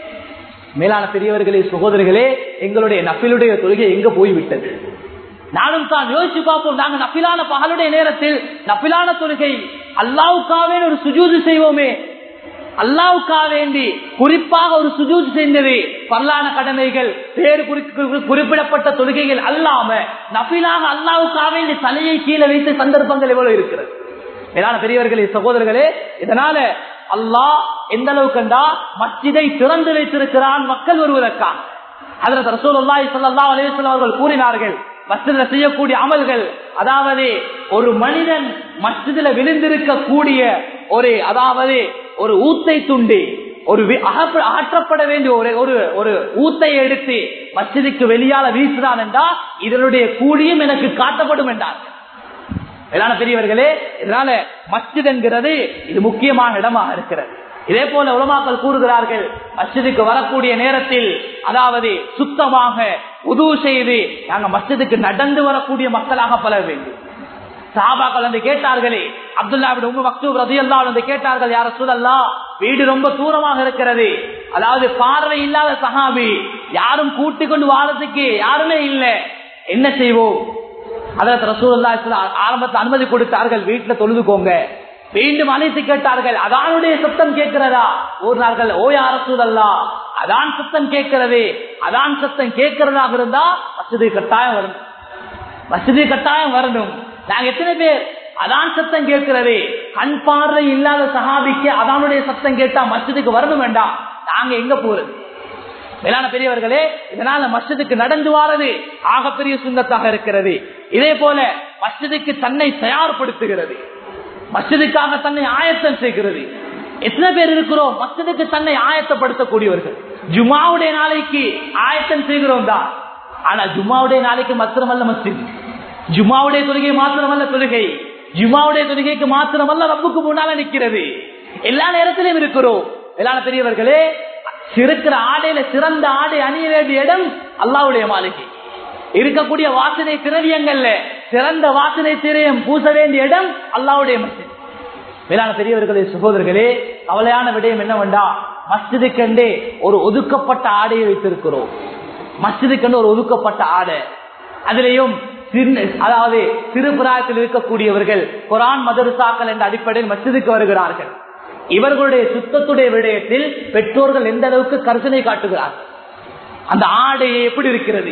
மேலான பெரியவர்களே சகோதரர்களே எங்களுடைய நப்பிலுடைய தொழுகை எங்க போய்விட்டது நானும் தான் யோசிச்சு பார்ப்போம் நாங்க நப்பிலான பகலுடைய நேரத்தில் நப்பிலான தொழுகை அல்லாவுக்காவே ஒரு சுஜூது செய்வோமே அல்லாவுக்கா வேண்டி குறிப்பாக ஒரு சுஜூத் செய்தது பல்லான கடமைகள் வேறு குறிப்பிடப்பட்ட தொழுகைகள் அல்லாம நபிலாக அல்லாவுக்கா வேண்டி தலையை கீழே வைத்த சந்தர்ப்பங்கள் எவ்வளவு இருக்கிறது மேலான பெரியவர்களே சகோதரர்களே இதனால அல்லாஹ் எந்த அளவுக்குண்டா மஸ்ஜிதை திறந்து வைத்திருக்கிறான் மக்கள் வருவதற்காக அதுல ரசூலுல்லாஹி ஸல்லல்லாஹு அலைஹி வஸல்லம் அவர்கள் கூறினார்கள் மஸ்ஜித்ல செய்யக்கூடிய அமல்கள் அதாவது ஒரு மனிதன் மஸ்ஜிதுல விழுந்திருக்க கூடிய ஒரு அதாவது ஒரு ஊத்தை துண்டு ஒரு அகற்றப்பட வேண்டிய ஒரு ஒரு ஒரு ஊத்தை எடுத்து மஸ்ஜிதுக்கு வெளியால வீசுதான் என்றா இதனுடைய கூலியும் எனக்கு காட்டப்படும் என்றார் மேலான பெரியவர்களே இதனால மஸ்ஜித் என்கிறது இது முக்கியமான இடமாக இருக்கிறது இதே போல உலமாக்கள் கூறுகிறார்கள் மஸ்ஜிதுக்கு வரக்கூடிய நேரத்தில் அதாவது சுத்தமாக உதவு செய்து நாங்க மஸ்ஜிதுக்கு நடந்து வரக்கூடிய மக்களாக பல வேண்டும் சாபாக்கள் வந்து கேட்டார்களே அப்துல்லாவின் உங்க மக்தூப் ரதியல்லா வந்து கேட்டார்கள் யார சூழல்லா வீடு ரொம்ப தூரமாக இருக்கிறது அதாவது பார்வை இல்லாத சஹாபி யாரும் கூட்டிக் கொண்டு வாழறதுக்கு யாருமே இல்லை என்ன செய்வோம் அதற்கு ரசூல்லா ஆரம்பத்தில் அனுமதி கொடுத்தார்கள் வீட்டுல தொழுதுக்கோங்க மீண்டும் அழைத்து கேட்டார்கள் அதானுடைய சத்தம் கேட்கிறதா ஊர்னார்கள் ஓ யார சூழல்லா அதான் சத்தம் கேட்கிறது அதான் சத்தம் கேட்கறதாக இருந்தா மசிதி கட்டாயம் வரணும் மசிதி கட்டாயம் வரணும் நாங்க எத்தனை பேர் அதான் சத்தம் கேட்கிறது கண் பார்வை இல்லாத சஹாபிக்கு அதானுடைய சத்தம் கேட்டா மஸ்ஜிதுக்கு வரணும் வேண்டாம் நாங்க எங்க போறது மேலான பெரியவர்களே இதனால மஸ்ஜிதுக்கு நடந்து வாரது ஆகப்பெரிய சுண்ணத்தாக இருக்கிறது இதே போல மஸ்ஜிதுக்கு தன்னை தயார்படுத்துகிறது மஸ்ஜிதுக்காக தன்னை ஆயத்தம் செய்கிறது எத்தனை பேர் இருக்கிறோம் மஸ்ஜிதுக்கு தன்னை ஆயத்தப்படுத்தக்கூடியவர்கள் ஜுமாவுடைய நாளைக்கு ஆயத்தம் செய்கிறோம் தான் ஆனா ஜும்மாவுடைய நாளைக்கு மாத்திரமல்ல மஸ்ஜித் ஜும்மாவுடைய தொழுகை மாத்திரமல்ல தொழுகை ஜும்மாவுடைய தொழுகைக்கு மாத்திரமல்ல ரப்புக்கு முன்னால நிக்கிறது எல்லா நேரத்திலும் இருக்கிறோம் எல்லா பெரியவர்களே இருக்கிற ஆடையில சிறந்த ஆடை அணிய வேண்டிய இடம் அல்லாவுடைய மாளிகை இருக்கக்கூடிய வாசனை திரவியங்கள்ல சிறந்த வாசனை திரையம் பூச வேண்டிய இடம் அல்லாவுடைய மஸ்ஜித் மேலான பெரியவர்களே சகோதரர்களே கவலையான விடயம் என்னவெண்டா மஸ்ஜிதுக்கெண்டே ஒரு ஒதுக்கப்பட்ட ஆடையை வைத்திருக்கிறோம் மஸ்ஜிதுக்கென்று ஒரு ஒதுக்கப்பட்ட ஆடை அதிலேயும் அதாவது சிறுபிராயத்தில் இருக்கக்கூடியவர்கள் குரான் மதரசாக்கள் என்ற அடிப்படையில் மஸ்ஜிதுக்கு வருகிறார்கள் இவர்களுடைய சுத்தத்துடைய விடயத்தில் பெற்றோர்கள் எந்த அளவுக்கு கருசனை காட்டுகிறார்கள் அந்த ஆடையை எப்படி இருக்கிறது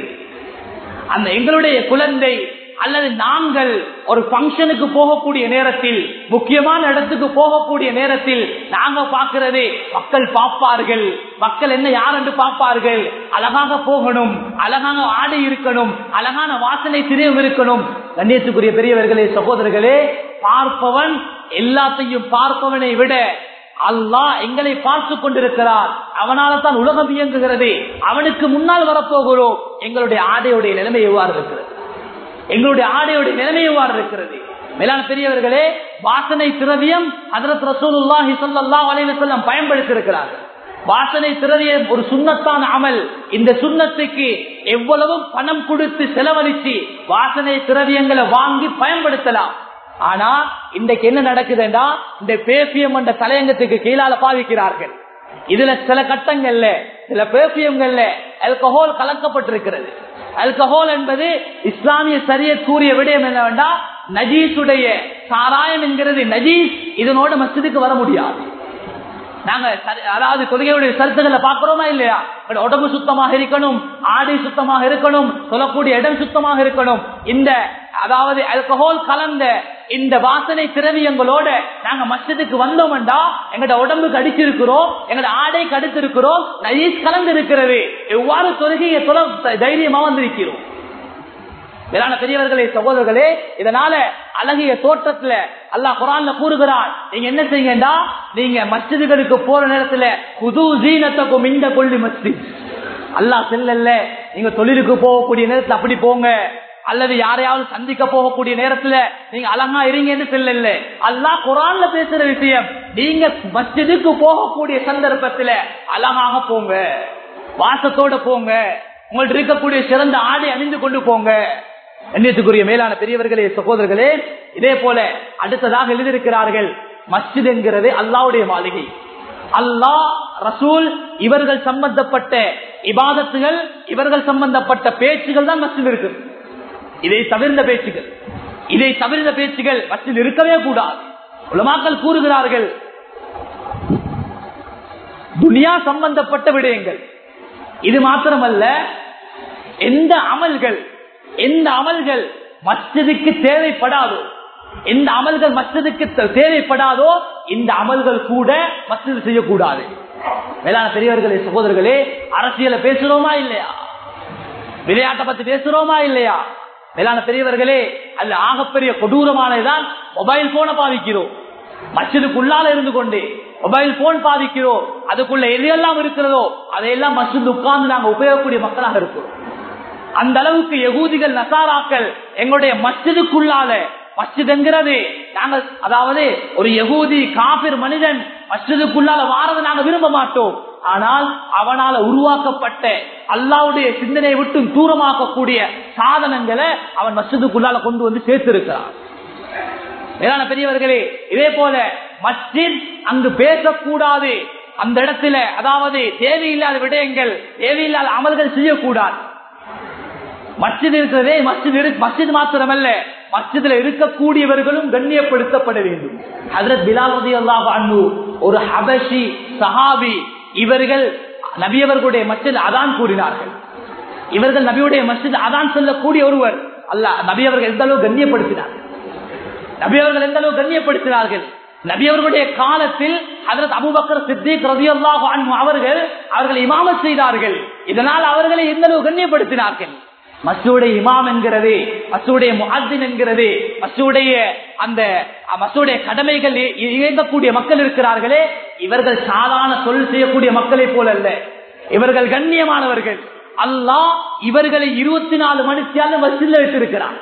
அந்த எங்களுடைய குழந்தை அல்லது நாங்கள் ஒரு பங்கனுக்கு போகக்கூடிய நேரத்தில் முக்கியமான இடத்துக்கு போகக்கூடிய நேரத்தில் நாங்க பார்க்கிறது மக்கள் பார்ப்பார்கள் மக்கள் என்ன யார் என்று பார்ப்பார்கள் அழகாக போகணும் அழகாக ஆடை இருக்கணும் அழகான வாசனை திரையும் இருக்கணும் கண்ணியத்துக்குரிய பெரியவர்களே சகோதரர்களே பார்ப்பவன் எல்லாத்தையும் பார்ப்பவனை விட அல்லாஹ் எங்களை பார்த்து கொண்டிருக்கிறார் அவனால தான் உலகம் இயங்குகிறது அவனுக்கு முன்னால் வரப்போகிறோம் எங்களுடைய ஆடையுடைய நிலைமை எவ்வாறு இருக்கிறது எங்களுடைய ஆடையுடைய நிலைமை எவ்வாறு இருக்கிறது மேலான பெரியவர்களே வாசனை திரவியம் அதற்கு ரசூலுல்லாஹி ஸல்லல்லாஹு அலைஹி வஸல்லம் பயன்படுத்தி இருக்கிறார்கள் வாசனை திரவியம் ஒரு சுண்ணத்தான அமல் இந்த சுண்ணத்துக்கு எவ்வளவு பணம் கொடுத்து செலவழிச்சு வாசனை திரவியங்களை வாங்கி பயன்படுத்தலாம் ஆனா இன்றைக்கு என்ன நடக்குதுன்னா இந்த பேசியம் என்ற தலையங்கத்துக்கு கீழால பாவிக்கிறார்கள் இதுல சில கட்டங்கள்ல சில பேசியங்கள்ல அல்கஹோல் கலக்கப்பட்டிருக்கிறது அல்கஹோல் என்பது இஸ்லாமிய சரிய கூறிய விடயம் என்னவென்றா நஜீஸுடைய சாராயம் என்கிறது நஜீஸ் இதனோட மஸ்ஜிதுக்கு வர முடியாது நாங்க அதாவது தொழுகையுடைய சருத்துக்களை பாக்குறோமா இல்லையா உடம்பு சுத்தமாக இருக்கணும் ஆடை சுத்தமாக இருக்கணும் சொல்லக்கூடிய இடம் சுத்தமாக இருக்கணும் இந்த அதாவது அல்கஹோல் கலந்த இந்த வாசனை திரவியங்களோட நாங்க மஸ்ஜிதுக்கு வந்தோம்டா எங்கட உடம்புக்கு அடிச்சிருக்கிறோம் எங்கட ஆடை கடித்திருக்கிறோம் நயீஸ் கலந்து இருக்கிறது எவ்வாறு தொழுகையை தொலை தைரியமா வந்திருக்கிறோம் மேலான பெரியவர்களே சகோதரர்களே இதனால அழகிய தோற்றத்துல அல்லாஹ் குரான்ல கூறுகிறான் நீங்க என்ன செய்யுங்கடா நீங்க மஸ்ஜிதுகளுக்கு போற நேரத்துல புது ஜீனத்துக்கும் இந்த கொள்ளி மஸ்ஜித் அல்லாஹ் செல்லல்ல நீங்க தொழிலுக்கு போகக்கூடிய நேரத்துல அப்படி போங்க அல்லது யாரையாவது சந்திக்க போகக்கூடிய நேரத்துல நீங்க அழகா இருங்கன்னு செல்லல அல்லாஹ் குரான்ல பேசுற விஷயம் நீங்க மஸ்ஜிதுக்கு போகக்கூடிய சந்தர்ப்பத்துல அழகாக போங்க வாசத்தோட போங்க உங்கள்ட்ட இருக்கக்கூடிய சிறந்த ஆடை அணிந்து கொண்டு போங்க எண்ணத்துக்குரிய மேலான பெரியவர்களே சகோதரர்களே இதே போல அடுத்ததாக எழுதியிருக்கிறார்கள் மஸ்ஜித் என்கிறது அல்லாவுடைய மாளிகை அல்லாஹ் ரசூல் இவர்கள் சம்பந்தப்பட்ட இபாதத்துகள் இவர்கள் சம்பந்தப்பட்ட பேச்சுகள் தான் மஸ்ஜித் இருக்கு இதை தவிர்ந்த பேச்சுகள் இதை தவிர்ந்த பேச்சுகள் மஸ்ஜித் இருக்கவே கூடாது உலமாக்கள் கூறுகிறார்கள் துனியா சம்பந்தப்பட்ட விடயங்கள் இது மாத்திரமல்ல எந்த அமல்கள் எந்த அமல்கள் மஸ்ஜிதுக்கு தேவைப்படாதோ எந்த அமல்கள் மஸ்ஜிதுக்கு தேவைப்படாதோ இந்த அமல்கள் கூட மஸ்ஜிது செய்யக்கூடாது மேலான பெரியவர்களே சகோதரர்களே அரசியல பேசுறோமா இல்லையா விளையாட்டை பத்தி பேசுறோமா இல்லையா மேலான பெரியவர்களே அல்ல ஆகப்பெரிய கொடூரமானதுதான் மொபைல் போனை பாவிக்கிறோம் மஸ்ஜிதுக்குள்ளால இருந்து கொண்டு மொபைல் போன் பாதிக்கிறோம் அதுக்குள்ள எதையெல்லாம் இருக்கிறதோ அதையெல்லாம் மஸ்ஜித் உட்கார்ந்து நாங்க உபயோகக்கூடிய மக்களாக இருக்கிறோம் அந்த அளவுக்கு எகூதிகள் நசாராக்கள் எங்களுடைய மஸ்ஜிதுக்குள்ளால மஸ்ஜித் என்கிறது நாங்கள் அதாவது ஒரு யகூதி காபிர் மனிதன் மஸ்ஜிதுக்குள்ளால வாரதை நாங்க விரும்ப மாட்டோம் ஆனால் அவனால உருவாக்கப்பட்ட அல்லாவுடைய சிந்தனையை விட்டு தூரமாக்கக்கூடிய சாதனங்களை அவன் மஸ்ஜிதுக்குள்ளால கொண்டு வந்து சேர்த்திருக்கிறான் மேலான பெரியவர்களே இதே போல மஸ்ஜித் அங்கு பேசக்கூடாது அந்த இடத்துல அதாவது தேவையில்லாத விடயங்கள் தேவையில்லாத அமல்கள் செய்யக்கூடாது மஸ்ஜித் இருக்கிறதே மஸ்ஜித் மஸ்ஜித் மாத்திரமல்ல மஸ்ஜிதுல இருக்கக்கூடியவர்களும் கண்ணியப்படுத்தப்பட வேண்டும் ஹதரத் பிலால் ரதி அல்லாஹ் அன்பு ஒரு ஹபஷி சஹாபி இவர்கள் நபியவர்களுடைய மஸ்ஜித் அதான் கூறினார்கள் இவர்கள் நபியுடைய மஸ்ஜித் அதான் சொல்லக்கூடிய ஒருவர் அல்ல நபி அவர்கள் எந்த அளவு கண்ணியப்படுத்தினார்கள் நபி அவர்கள் எந்த அளவு கண்ணியப்படுத்தினார்கள் நபி அவர்களுடைய காலத்தில் அதற்கு அபுபக்கர் சித்திக் ரதியல்லாஹு அன்ஹு அவர்கள் அவர்கள் இமாமத் செய்தார்கள் இதனால் அவர்களை எந்த அளவு கண்ணியப்படுத்தினார்கள் மசூடைய இமாம் என்கிறது மசூடைய முஹத்தின் என்கிறது மசூடைய அந்த மசூடைய கடமைகள் இ- இயங்கக்கூடிய மக்கள் இருக்கிறார்களே இவர்கள் சாதாரண தொழில் செய்யக்கூடிய மக்களை போல அல்ல இவர்கள் கண்ணியமானவர்கள் அல்லாஹ் இவர்களை இருபத்தி நாலு மணித்தியாலும் மசில வைத்திருக்கிறான்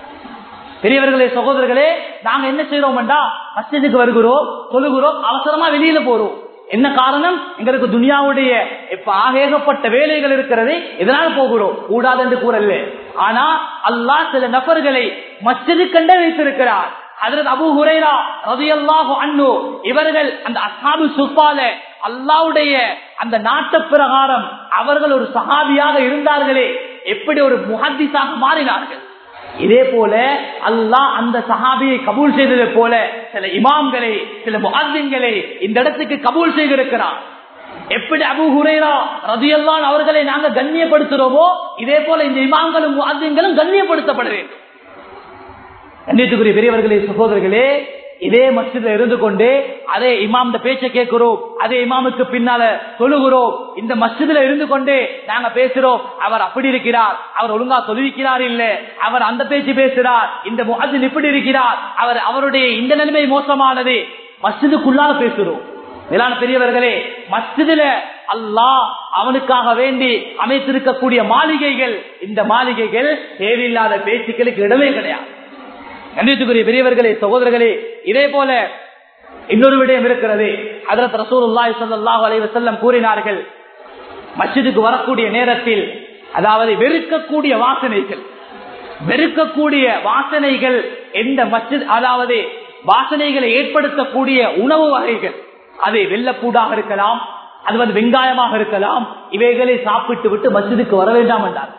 பெரியவர்களே சகோதரர்களே நாங்க என்ன செய்யறோம் மஸ்ஜிதுக்கு வருகிறோம் தொழுகிறோம் அவசரமா வெளியில போறோம் என்ன காரணம் எங்களுக்கு துனியாவுடைய இப்ப ஆகேகப்பட்ட வேலைகள் இருக்கிறது இதனால் போகிறோம் கூடாது என்று கூறல ஆனா அல்லாஹ் சில நபர்களை மஸ்ஜிது கண்டே வைத்திருக்கிறார் அதற்கு அபு ஹுரைரா ரதியல்லாஹு அன்னு இவர்கள் அந்த அசாபு சுப்பால அல்லாவுடைய அந்த நாட்டு பிரகாரம் அவர்கள் ஒரு சஹாபியாக இருந்தார்களே எப்படி ஒரு முஹத்திஸாக மாறினார்கள் இதே போல அல்லாஹ் அந்த சஹாபியை கபூல் செய்ததை போல சில இமாம்களை சில முஹத்தின்களை இந்த இடத்துக்கு கபூல் செய்திருக்கிறார் எப்படி அபு ஹுரைரா ரதியல்லான் அவர்களை நாங்க கண்ணியப்படுத்துறோமோ இதே போல இந்த இமாம்களும் முஹத்தின்களும் கண்ணியப்படுத்தப்பட வேண்டும் கண்ணியத்துக்குரிய பெரியவர்களே சகோதரர்களே இதே மஸ்ஜித்ல இருந்து கொண்டு அதே இமாம் பேச்சை கேட்கிறோம் அதே இமாமுக்கு பின்னால தொழுகிறோம் இந்த மஸ்ஜித்ல இருந்து கொண்டு நாங்க பேசுறோம் அவர் அப்படி இருக்கிறார் அவர் ஒழுங்கா தொழுவிக்கிறார் இல்ல அவர் அந்த பேச்சு பேசுறார் இந்த முஹத்தின் இப்படி இருக்கிறார் அவர் அவருடைய இந்த நிலைமை மோசமானது மஸ்ஜிதுக்குள்ளால பேசுறோம் மேலான பெரியவர்களே மஸ்ஜிதுல அல்லாஹ் அவனுக்காக வேண்டி அமைத்திருக்கக்கூடிய மாளிகைகள் இந்த மாளிகைகள் தேவையில்லாத பேச்சுக்களுக்கு இடமே கிடையாது கண்டித்துக்குரிய பெரியவர்களே சகோதரர்களே இதே போல இன்னொரு விடயம் இருக்கிறது அதற்கு ரசூலுல்லாஹி ஸல்லல்லாஹு அலைஹி வஸல்லம் கூறினார்கள் மஸ்ஜிதுக்கு வரக்கூடிய நேரத்தில் அதாவது வெறுக்கக்கூடிய வாசனைகள் வெறுக்கக்கூடிய வாசனைகள் எந்த மஸ்ஜித் அதாவது வாசனைகளை ஏற்படுத்தக்கூடிய உணவு வகைகள் அது வெள்ளப்பூடாக இருக்கலாம் அது வந்து வெங்காயமாக இருக்கலாம் இவைகளை சாப்பிட்டு விட்டு மஸ்ஜிதுக்கு வர வேண்டாம் என்றார்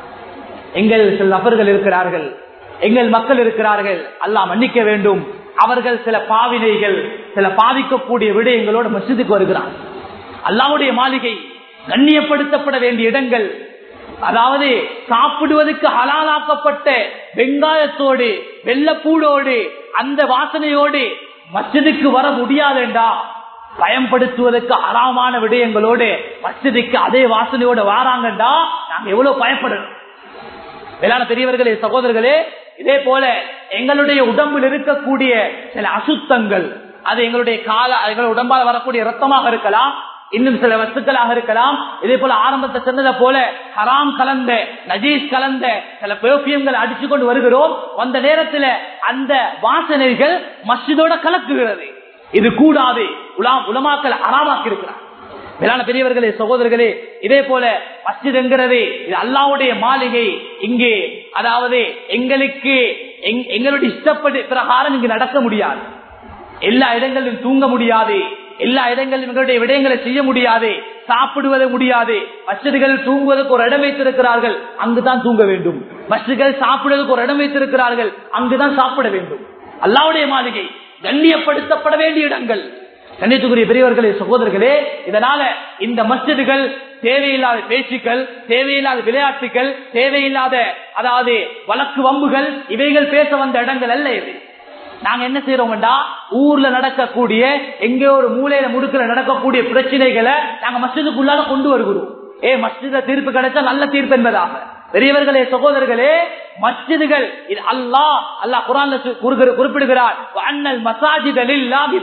எங்கள் சில நபர்கள் இருக்கிறார்கள் எங்கள் மக்கள் இருக்கிறார்கள் அல்லாஹ் மன்னிக்க வேண்டும் அவர்கள் சில பாவினைகள் சில பாதிக்கக்கூடிய விடயங்களோடு மஸ்ஜிதுக்கு வருகிறார் அல்லாவுடைய மாளிகை கண்ணியப்படுத்தப்பட வேண்டிய இடங்கள் அதாவது சாப்பிடுவதற்கு ஹலாலாக்கப்பட்ட வெங்காயத்தோடு வெள்ளப்பூடோடு அந்த வாசனையோடு மஸ்ஜிதுக்கு வர முடியாதுண்டா பயன்படுத்துவதற்கு அறாமான விடயங்களோடு மஸ்ஜிதுக்கு அதே வாசனையோட வாராங்கண்டா நாங்க எவ்வளவு பயப்படணும் வேளாண் பெரியவர்களே சகோதரர்களே இதே போல எங்களுடைய உடம்பில் இருக்கக்கூடிய சில அசுத்தங்கள் அது எங்களுடைய கால எங்களுடைய உடம்பால் வரக்கூடிய ரத்தமாக இருக்கலாம் இன்னும் சில வஸ்துக்களாக இருக்கலாம் இதே போல ஆரம்பத்தை சொன்னதை போல ஹராம் கலந்த நஜீஸ் கலந்த சில பெர்பியம்களை அடிச்சு கொண்டு வருகிறோம் அந்த நேரத்தில் அந்த வாசனைகள் மஸ்ஜிதோட கலக்குகிறது இது கூடாது உலாம் உலமாக்கள் அறாமாக்கி இருக்கிறார் மேலான பெரியவர்களே சகோதரர்களே இதே போல மஸ்ஜித் என்கிறது இது அல்லாவுடைய மாளிகை இங்கே அதாவது எங்களுக்கு எங்- எங்களுடைய இஷ்டப்படி பிரகாரம் இங்கு நடக்க முடியாது எல்லா இடங்களிலும் தூங்க முடியாது எல்லா இடங்களிலும் எங்களுடைய விடயங்களை செய்ய முடியாது சாப்பிடுவது முடியாது மஸ்ஜிதுகள் தூங்குவதற்கு ஒரு இடம் வைத்திருக்கிறார்கள் அங்குதான் தூங்க வேண்டும் மஸ்ஜிதுகள் சாப்பிடுவதற்கு ஒரு இடம் வைத்திருக்கிறார்கள் அங்குதான் சாப்பிட வேண்டும் அல்லாவுடைய மாளிகை கண்ணியப்படுத்தப்பட வேண்டிய இடங்கள் கண்ணியத்துக்குரிய பெரியவர்களே சகோதரர்களே இதனால இந்த மஸ்ஜிதுகள் தேவையில்லாத பேச்சுக்கள் தேவையில்லாத விளையாட்டுகள் தேவையில்லாத அதாவது வழக்கு வம்புகள் இவைகள் பேச வந்த இடங்கள் அல்ல இது நாங்க என்ன செய்யறோம்டா ஊர்ல நடக்கக்கூடிய எங்கேயோ ஒரு மூலையில முடுக்கல நடக்கக்கூடிய பிரச்சனைகளை நாங்க மஸ்ஜிதுக்குள்ளால கொண்டு வருகிறோம் ஏ மஸ்ஜித தீர்ப்பு கிடைச்சா நல்ல தீர்ப்பு என்பதாக பெரியவர்களே சகோதரர்களே மஸ்ஜிதுகள் இது அல்லாஹ் அல்லாஹ் குரான்ல சு- கூறுகிற- குறிப்பிடுகிறார் அண்ணல் மசாஜிதலில்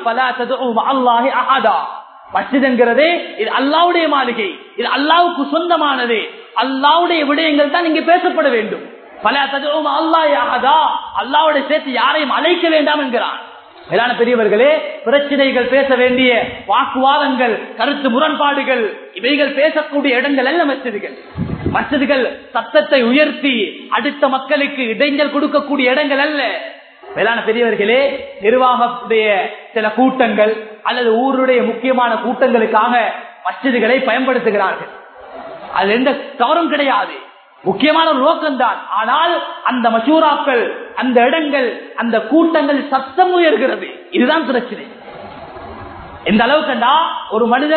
அல்லாஹி அஹதா மஸ்ஜித் என்கிறது இது அல்லாவுடைய மாளிகை இது அல்லாவுக்கு சொந்தமானது அல்லாவுடைய விடயங்கள் தான் இங்கே பேசப்பட வேண்டும் பல தஜவும் அல்லாஹ் அஹதா அல்லாவுடைய சேர்த்து யாரையும் அழைக்க வேண்டாம் என்கிறான் மேலான பெரியவர்களே பிரச்சனைகள் பேச வேண்டிய வாக்குவாதங்கள் கருத்து முரண்பாடுகள் இவைகள் பேசக்கூடிய இடங்கள் அல்ல மஸ்ஜிதுகள் மஸ்ஜிதுகள் சத்தத்தை உயர்த்தி அடுத்த மக்களுக்கு இடைஞ்சல் கொடுக்கக்கூடிய இடங்கள் அல்ல மேலான பெரியவர்களே நிர்வாகத்துடைய சில கூட்டங்கள் அல்லது ஊருடைய முக்கியமான கூட்டங்களுக்காக மஸ்ஜிதுகளை பயன்படுத்துகிறார்கள் அது எந்த தவறும் கிடையாது முக்கியமான ஒரு நோக்கம்தான் ஆனால் அந்த மசூராக்கள் அந்த இடங்கள் அந்த கூட்டங்கள் சத்தம் உயர்கிறது இதுதான் பிரச்சனை எந்த அளவுக்குண்டா ஒரு மனிதர்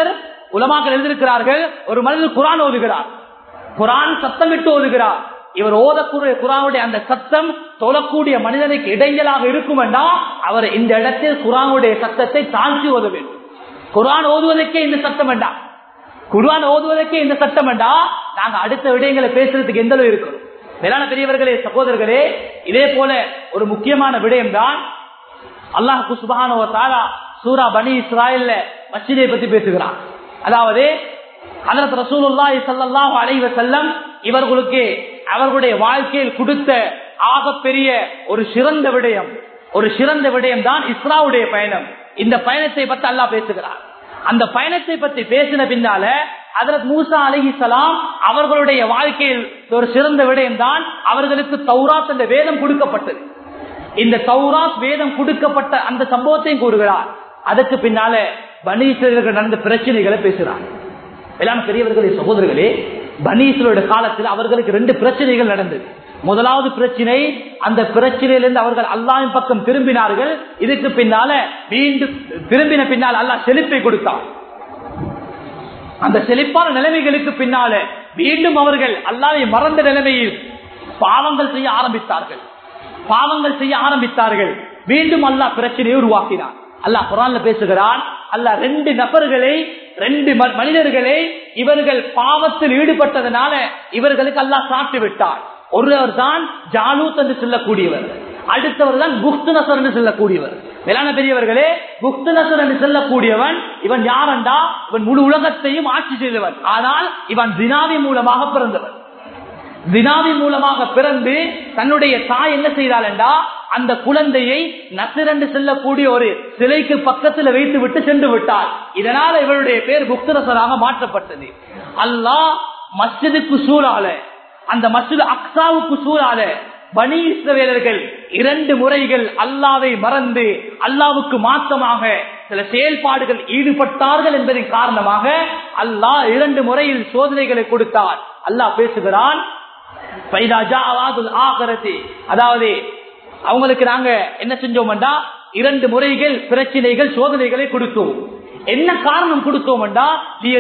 உலமாக்கள் எழுதியிருக்கிறார்கள் ஒரு மனிதர் குரான் ஓதுகிறார் குரான் சத்தமிட்டு ஓதுகிறார் இவர் ஓதக்கூடிய குரானுடைய அந்த சத்தம் தொழக்கூடிய மனிதனுக்கு இடைஞ்சலாக இருக்கும் என்றால் அவர் இந்த இடத்தில் குரானுடைய சத்தத்தை தாழ்த்தி ஓத வேண்டும் குரான் ஓதுவதற்கே இந்த சத்தம் வேண்டாம் குர்ஆன் ஓதுவதற்கே இந்த சட்டம் வேண்டா நாங்க அடுத்த விடயங்களை பேசுறதுக்கு எந்த அளவு இருக்கணும் மேலான பெரியவர்களே சகோதரர்களே இதே போல ஒரு முக்கியமான விடயம் தான் அல்லாஹு சுபஹானஹு வ தஆலா சூரா பனி இஸ்ராயல்ல மஸ்ஜிதை பத்தி பேசுகிறான் அதாவது ஹஜரத் ரசூலுல்லாஹி ஸல்லல்லாஹு அலைஹி வஸல்லம் இவர்களுக்கு அவர்களுடைய வாழ்க்கையில் கொடுத்த ஆகப்பெரிய ஒரு சிறந்த விடயம் ஒரு சிறந்த விடயம் தான் இஸ்ராவுடைய பயணம் இந்த பயணத்தை பத்தி அல்லாஹ் பேசுகிறார் அந்த பயணத்தை பத்தி பேசின பின்னால அதற்கு மூசா அலிஹிசலாம் அவர்களுடைய வாழ்க்கையில் ஒரு சிறந்த விடயம் தான் அவர்களுக்கு தௌராத் என்ற வேதம் கொடுக்கப்பட்டது இந்த தௌராத் வேதம் கொடுக்கப்பட்ட அந்த சம்பவத்தையும் கூறுகிறார் அதற்கு பின்னால பனீஸ்வரர்கள் நடந்த பிரச்சனைகளை பேசுகிறார் எல்லாம் பெரியவர்களே சகோதரர்களே பனீஸ்வரோட காலத்தில் அவர்களுக்கு ரெண்டு பிரச்சனைகள் நடந்தது முதலாவது பிரச்சனை அந்த பிரச்சனையிலிருந்து அவர்கள் அல்லாவின் பக்கம் திரும்பினார்கள் இதுக்கு பின்னால மீண்டும் திரும்பின பின்னால் அல்லாஹ் செழிப்பை கொடுத்தான் அந்த செழிப்பான நிலைமைகளுக்கு பின்னால மீண்டும் அவர்கள் அல்லாவை மறந்த நிலைமையில் பாவங்கள் செய்ய ஆரம்பித்தார்கள் பாவங்கள் செய்ய ஆரம்பித்தார்கள் மீண்டும் அல்லாஹ் பிரச்சனையை உருவாக்கினான் அல்லாஹ் குரான்ல பேசுகிறான் அல்லாஹ் ரெண்டு நபர்களை ரெண்டு மனிதர்களை இவர்கள் பாவத்தில் ஈடுபட்டதனால இவர்களுக்கு அல்லாஹ் சாப்பிட்டு விட்டார் ஒருவர் தான் ஜாலூத் என்று சொல்லக்கூடியவர் அடுத்தவர் தான் புக்துநசர் என்று சொல்லக்கூடியவர் மேலான பெரியவர்களே புக்துநசர் என்று சொல்லக்கூடியவன் இவன் யாரண்டா இவன் முழு உலகத்தையும் ஆட்சி செய்தவன் ஆனால் இவன் தினாவி மூலமாக பிறந்தவன் தினாவி மூலமாக பிறந்து தன்னுடைய தாய் என்ன செய்தாள் என்றா அந்த குழந்தையை நசிரண்டு செல்லக்கூடிய ஒரு சிலைக்கு பக்கத்தில் வைத்து விட்டு சென்று விட்டார் இதனால இவருடைய பேர் புக்தரசராக மாற்றப்பட்டது அல்லாஹ் மஸ்ஜிதுக்கு சூழால அந்த மஸ்ஜித் அக்சாவுக்கு சூழால பனி இஸ்ரவேலர்கள் இரண்டு முறைகள் அல்லாவை மறந்து அல்லாவுக்கு மாற்றமாக சில செயல்பாடுகள் ஈடுபட்டார்கள் என்பதன் காரணமாக அல்லாஹ் இரண்டு முறையில் சோதனைகளை கொடுத்தார் அல்லாஹ் பேசுகிறான் அதாவது அவங்களுக்கு நாங்க என்ன செஞ்சோம்டா இரண்டு முறைகள் பிரச்சனைகள் சோதனைகளை கொடுத்தோம் என்ன காரணம் கொடுத்தோம்டா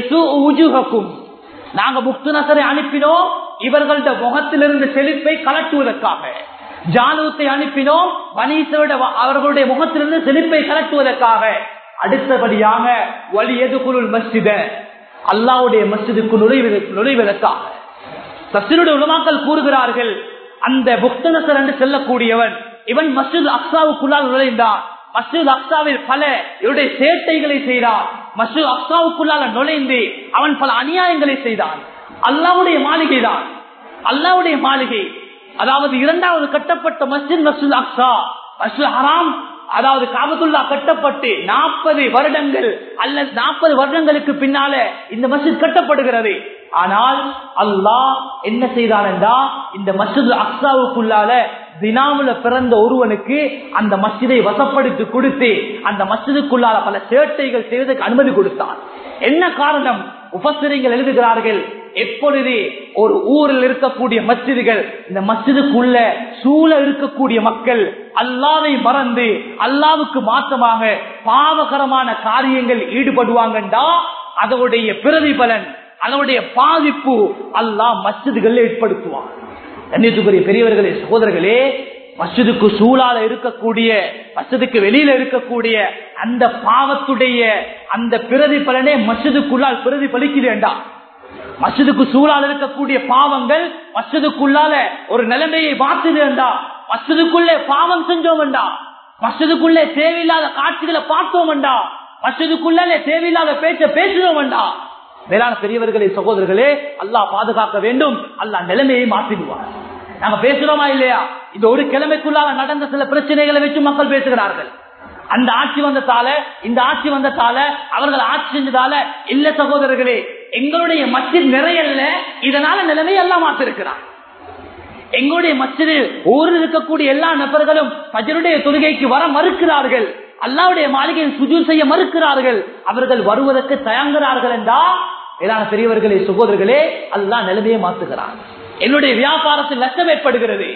நாங்க முக்து நசரை அனுப்பினோம் இவர்கள்ட முகத்திலிருந்து செழிப்பை கலட்டுவதற்காக ஜானூத்தை அனுப்பினோம் பனீசோட அவர்களுடைய முகத்திலிருந்து செழிப்பை கலட்டுவதற்காக அடுத்தபடியாக வலி எதுகுருள் மஸ்ஜித அல்லாவுடைய மஸ்ஜிதுக்கு நுழைவது நுழைவதற்காக தப்சிலுடைய உலமாக்கள் கூறுகிறார்கள் அந்த புக்தனசர் என்று செல்லக்கூடியவன் இவன் மஸ்ஜித் அக்சாவுக்குள்ளால் நுழைந்தான் மசூத் அக்சாவில் பல இவருடைய சேட்டைகளை செய்தான் மசூத் அக்சாவுக்குள்ளால நுழைந்து அவன் பல அநியாயங்களை செய்தான் அல்லாவுடைய மாளிகை தான் அல்லாவுடைய மாளிகை அதாவது இரண்டாவது கட்டப்பட்ட மஸ்ஜித் மசூத் அக்சா மசூத் ஹராம் அதாவது காபத்துல்லா கட்டப்பட்டு நாற்பது வருடங்கள் அல்லது நாற்பது வருடங்களுக்கு பின்னால இந்த மஸ்ஜித் கட்டப்படுகிறது ஆனால் அல்லாஹ் என்ன செய்தான் என்றா இந்த மஸ்ஜித் அக்சாவுக்குள்ளால தினாமுல பிறந்த ஒருவனுக்கு அந்த மஸ்ஜிதை வசப்படுத்தி கொடுத்து அந்த மஸ்ஜிதுக்குள்ளால பல சேட்டைகள் செய்வதற்கு அனுமதி கொடுத்தான் என்ன காரணம் உபசிரியங்கள் எழுதுகிறார்கள் எப்பொழுது ஒரு ஊரில் இருக்கக்கூடிய மஸ்ஜிதுகள் இந்த மஸ்ஜிதுக்குள்ள சூழ இருக்கக்கூடிய மக்கள் அல்லாவை மறந்து அல்லாவுக்கு மாற்றமாக பாவகரமான காரியங்கள் ஈடுபடுவாங்கண்டா அதனுடைய பிரதிபலன் அதனுடைய பாதிப்பு அல்லாஹ் மஸ்ஜிதுகள் ஏற்படுத்துவான் கண்ணியத்துக்குரிய பெரியவர்களே சகோதரர்களே மஸ்ஜிதுக்கு சூழால இருக்கக்கூடிய மஸ்ஜிதுக்கு வெளியில இருக்கக்கூடிய அந்த பாவத்துடைய அந்த பிரதிபலனே மஸ்ஜிதுக்குள்ளால் பிரதிபலிக்கிறேண்டா மஸ்ஜிதுக்கு சூழால் இருக்கக்கூடிய பாவங்கள் மஸ்ஜிதுக்குள்ளால ஒரு நிலைமையை மாற்றுதேண்டா மஸ்ஜிதுக்குள்ளே பாவம் செஞ்சோம் வேண்டா மஸ்ஜிதுக்குள்ளே தேவையில்லாத காட்சிகளை பார்த்தோம் வேண்டா மஸ்ஜிதுக்குள்ளே தேவையில்லாத பேச்ச பேசினோம் வேண்டா மேலான பெரியவர்களே சகோதரர்களே அல்லாஹ் பாதுகாக்க வேண்டும் அல்லாஹ் நிலைமையை மாற்றிடுவார் நாங்க பேசுறோமா இல்லையா இந்த ஒரு கிழமைக்குள்ளாக நடந்த சில பிரச்சனைகளை வச்சு மக்கள் பேசுகிறார்கள் அந்த ஆட்சி வந்ததால இந்த ஆட்சி வந்ததால அவர்கள் ஆட்சி செஞ்சதால இல்ல சகோதரர்களே எங்களுடைய மஸ்ஜித் நிறையல்ல இதனால நிலைமை எல்லாம் மாற்றிருக்கிறார் எங்களுடைய மஸ்ஜிது ஊரில் இருக்கக்கூடிய எல்லா நபர்களும் பஜருடைய தொழுகைக்கு வர மறுக்கிறார்கள் அல்லாவுடைய மாளிகையை சுஜூ செய்ய மறுக்கிறார்கள் அவர்கள் வருவதற்கு தயங்குகிறார்கள் என்றா ஏதான பெரியவர்களே சகோதரர்களே அல்லா நிலைமையை மாற்றுகிறார் என்னுடைய வியாபாரத்தில் நஷ்டம் ஏற்படுகிறது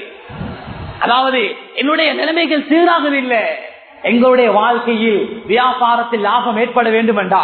அதாவது என்னுடைய நிலைமைகள் சீராகவில்லை எங்களுடைய வாழ்க்கையில் வியாபாரத்தில் லாபம் ஏற்பட வேண்டும் என்றா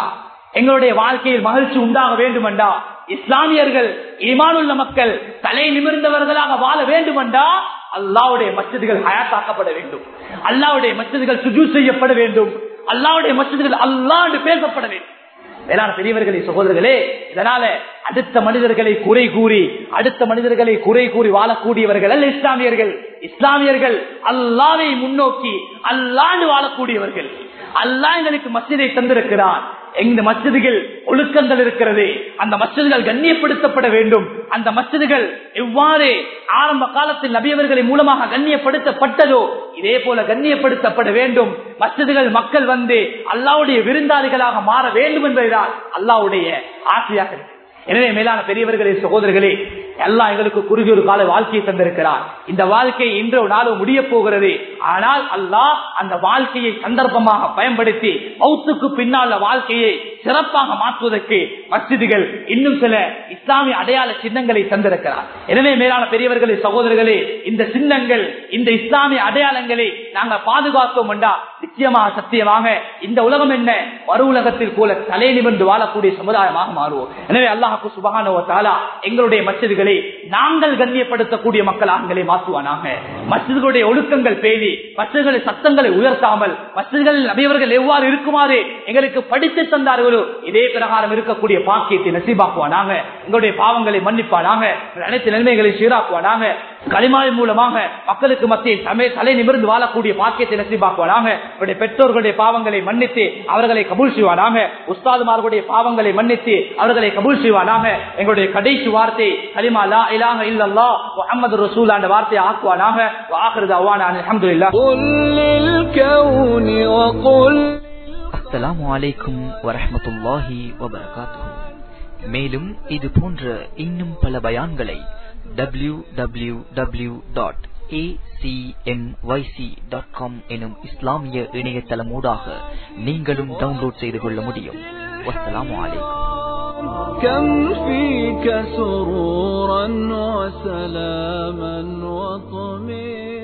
எங்களுடைய வாழ்க்கையில் மகிழ்ச்சி உண்டாக வேண்டுமெண்டா இஸ்லாமியர்கள் ஈமானுள்ள மக்கள் தலை நிமிர்ந்தவர்களாக வாழ வேண்டுமெண்டா அல்லாவுடைய மச்சதுகள் ஹயாத்தாக்கப்பட வேண்டும் அல்லாவுடைய மச்சதுகள் சுஜூ செய்யப்பட வேண்டும் அல்லாவுடைய மச்சதுகள் அல்லாண்டு பேசப்பட வேண்டும் வேளாண் பெரியவர்களே சகோதரர்களே இதனால அடுத்த மனிதர்களை குறை கூறி அடுத்த மனிதர்களை குறை கூறி வாழக்கூடியவர்கள் அல்ல இஸ்லாமியர்கள் இஸ்லாமியர்கள் அல்லாவை முன்னோக்கி அல்லாண்டு வாழக்கூடியவர்கள் அல்லா எங்களுக்கு மசிதை தந்திருக்கிறான் எங்க மசிதிகள் ஒழுக்கங்கள் இருக்கிறது அந்த மசிதிகள் கண்ணியப்படுத்தப்பட வேண்டும் அந்த மசிதிகள் எவ்வாறு ஆரம்ப காலத்தில் நபியவர்களின் மூலமாக கண்ணியப்படுத்தப்பட்டதோ இதே போல கண்ணியப்படுத்தப்பட வேண்டும் மசிதிகள் மக்கள் வந்து அல்லாவுடைய விருந்தாளிகளாக மாற வேண்டும் என்பதுதான் அல்லாவுடைய ஆசையாக இருக்கு எனவே மேலான பெரியவர்களே சகோதரர்களே எல்லாம் எங்களுக்கு குறுகிய ஒரு கால வாழ்க்கையை தந்திருக்கிறார் இந்த வாழ்க்கை இன்று நாளும் முடிய போகிறது ஆனால் அல்லாஹ் அந்த வாழ்க்கையை சந்தர்ப்பமாக பயன்படுத்தி மௌத்துக்கு பின்னால் வாழ்க்கையை சிறப்பாக மாற்றுவதற்கு மஸ்ஜிதுகள் இன்னும் சில இஸ்லாமிய அடையாள சின்னங்களை தந்திருக்கிறார் எனவே மேலான பெரியவர்களே சகோதரர்களே இந்த சின்னங்கள் இந்த இஸ்லாமிய அடையாளங்களை நாங்கள் பாதுகாத்தோம் என்றா நிச்சயமாக சத்தியமாக இந்த உலகம் என்ன மறு உலகத்தில் போல தலை நிமிர்ந்து வாழக்கூடிய சமுதாயமாக மாறுவோம் எனவே அல்லாஹாக்கு சுபகானோ தாலா எங்களுடைய மசிதிகளை நாங்கள் கண்ணியப்படுத்தக்கூடிய மக்களாக எங்களை மாற்றுவானாக மசிதிகளுடைய ஒழுக்கங்கள் பேணி மசிதிகளை சத்தங்களை உயர்த்தாமல் மசிதிகளில் நபியவர்கள் எவ்வாறு இருக்குமாறு எங்களுக்கு படித்து தந்தார்களோ இதே பிரகாரம் இருக்கக்கூடிய பாக்கியத்தை நசீபாக்குவானாக எங்களுடைய பாவங்களை மன்னிப்பானாக அனைத்து நன்மைகளை சீராக்குவானாக களிமாவின் மூலமாக மக்களுக்கு மத்தியில் தமை- தலை நிமிர்ந்து வாழக்கூடிய பாக்கியத்தை நசீபாக்குவானாக அவருடைய பெற்றோர்களுடைய பாவங்களை மன்னித்து அவர்களை கபூல் செய்வானாக உஸ்தாதுமார்களுடைய பாவங்களை மன்னித்து அவர்களை கபூல் செய்வானாக எங்களுடைய கடைசி வார்த்தை கலிமா லா இலாஹ இல்லல்லாஹ் முஹம்மது ரசூல் அந்த வார்த்தையை ஆக்குவானாக வாஹிரு தவானா அல்ஹம்துலில்லாஹ் قل للكون وقل அஸ்ஸலாமு அலைக்கும் வரஹ்மத்துல்லாஹி வபரகாத்துஹு மேலும் இது போன்ற இன்னும் பல பயான்களை W W W dot dot com எனும் இஸ்லாமிய இணையதளமூடாக நீங்களும் டவுன்லோட் செய்து கொள்ள முடியும் வஸ்ஸலாமு அலைக்கும் كم فيك سرورا وسلاما وطمئنا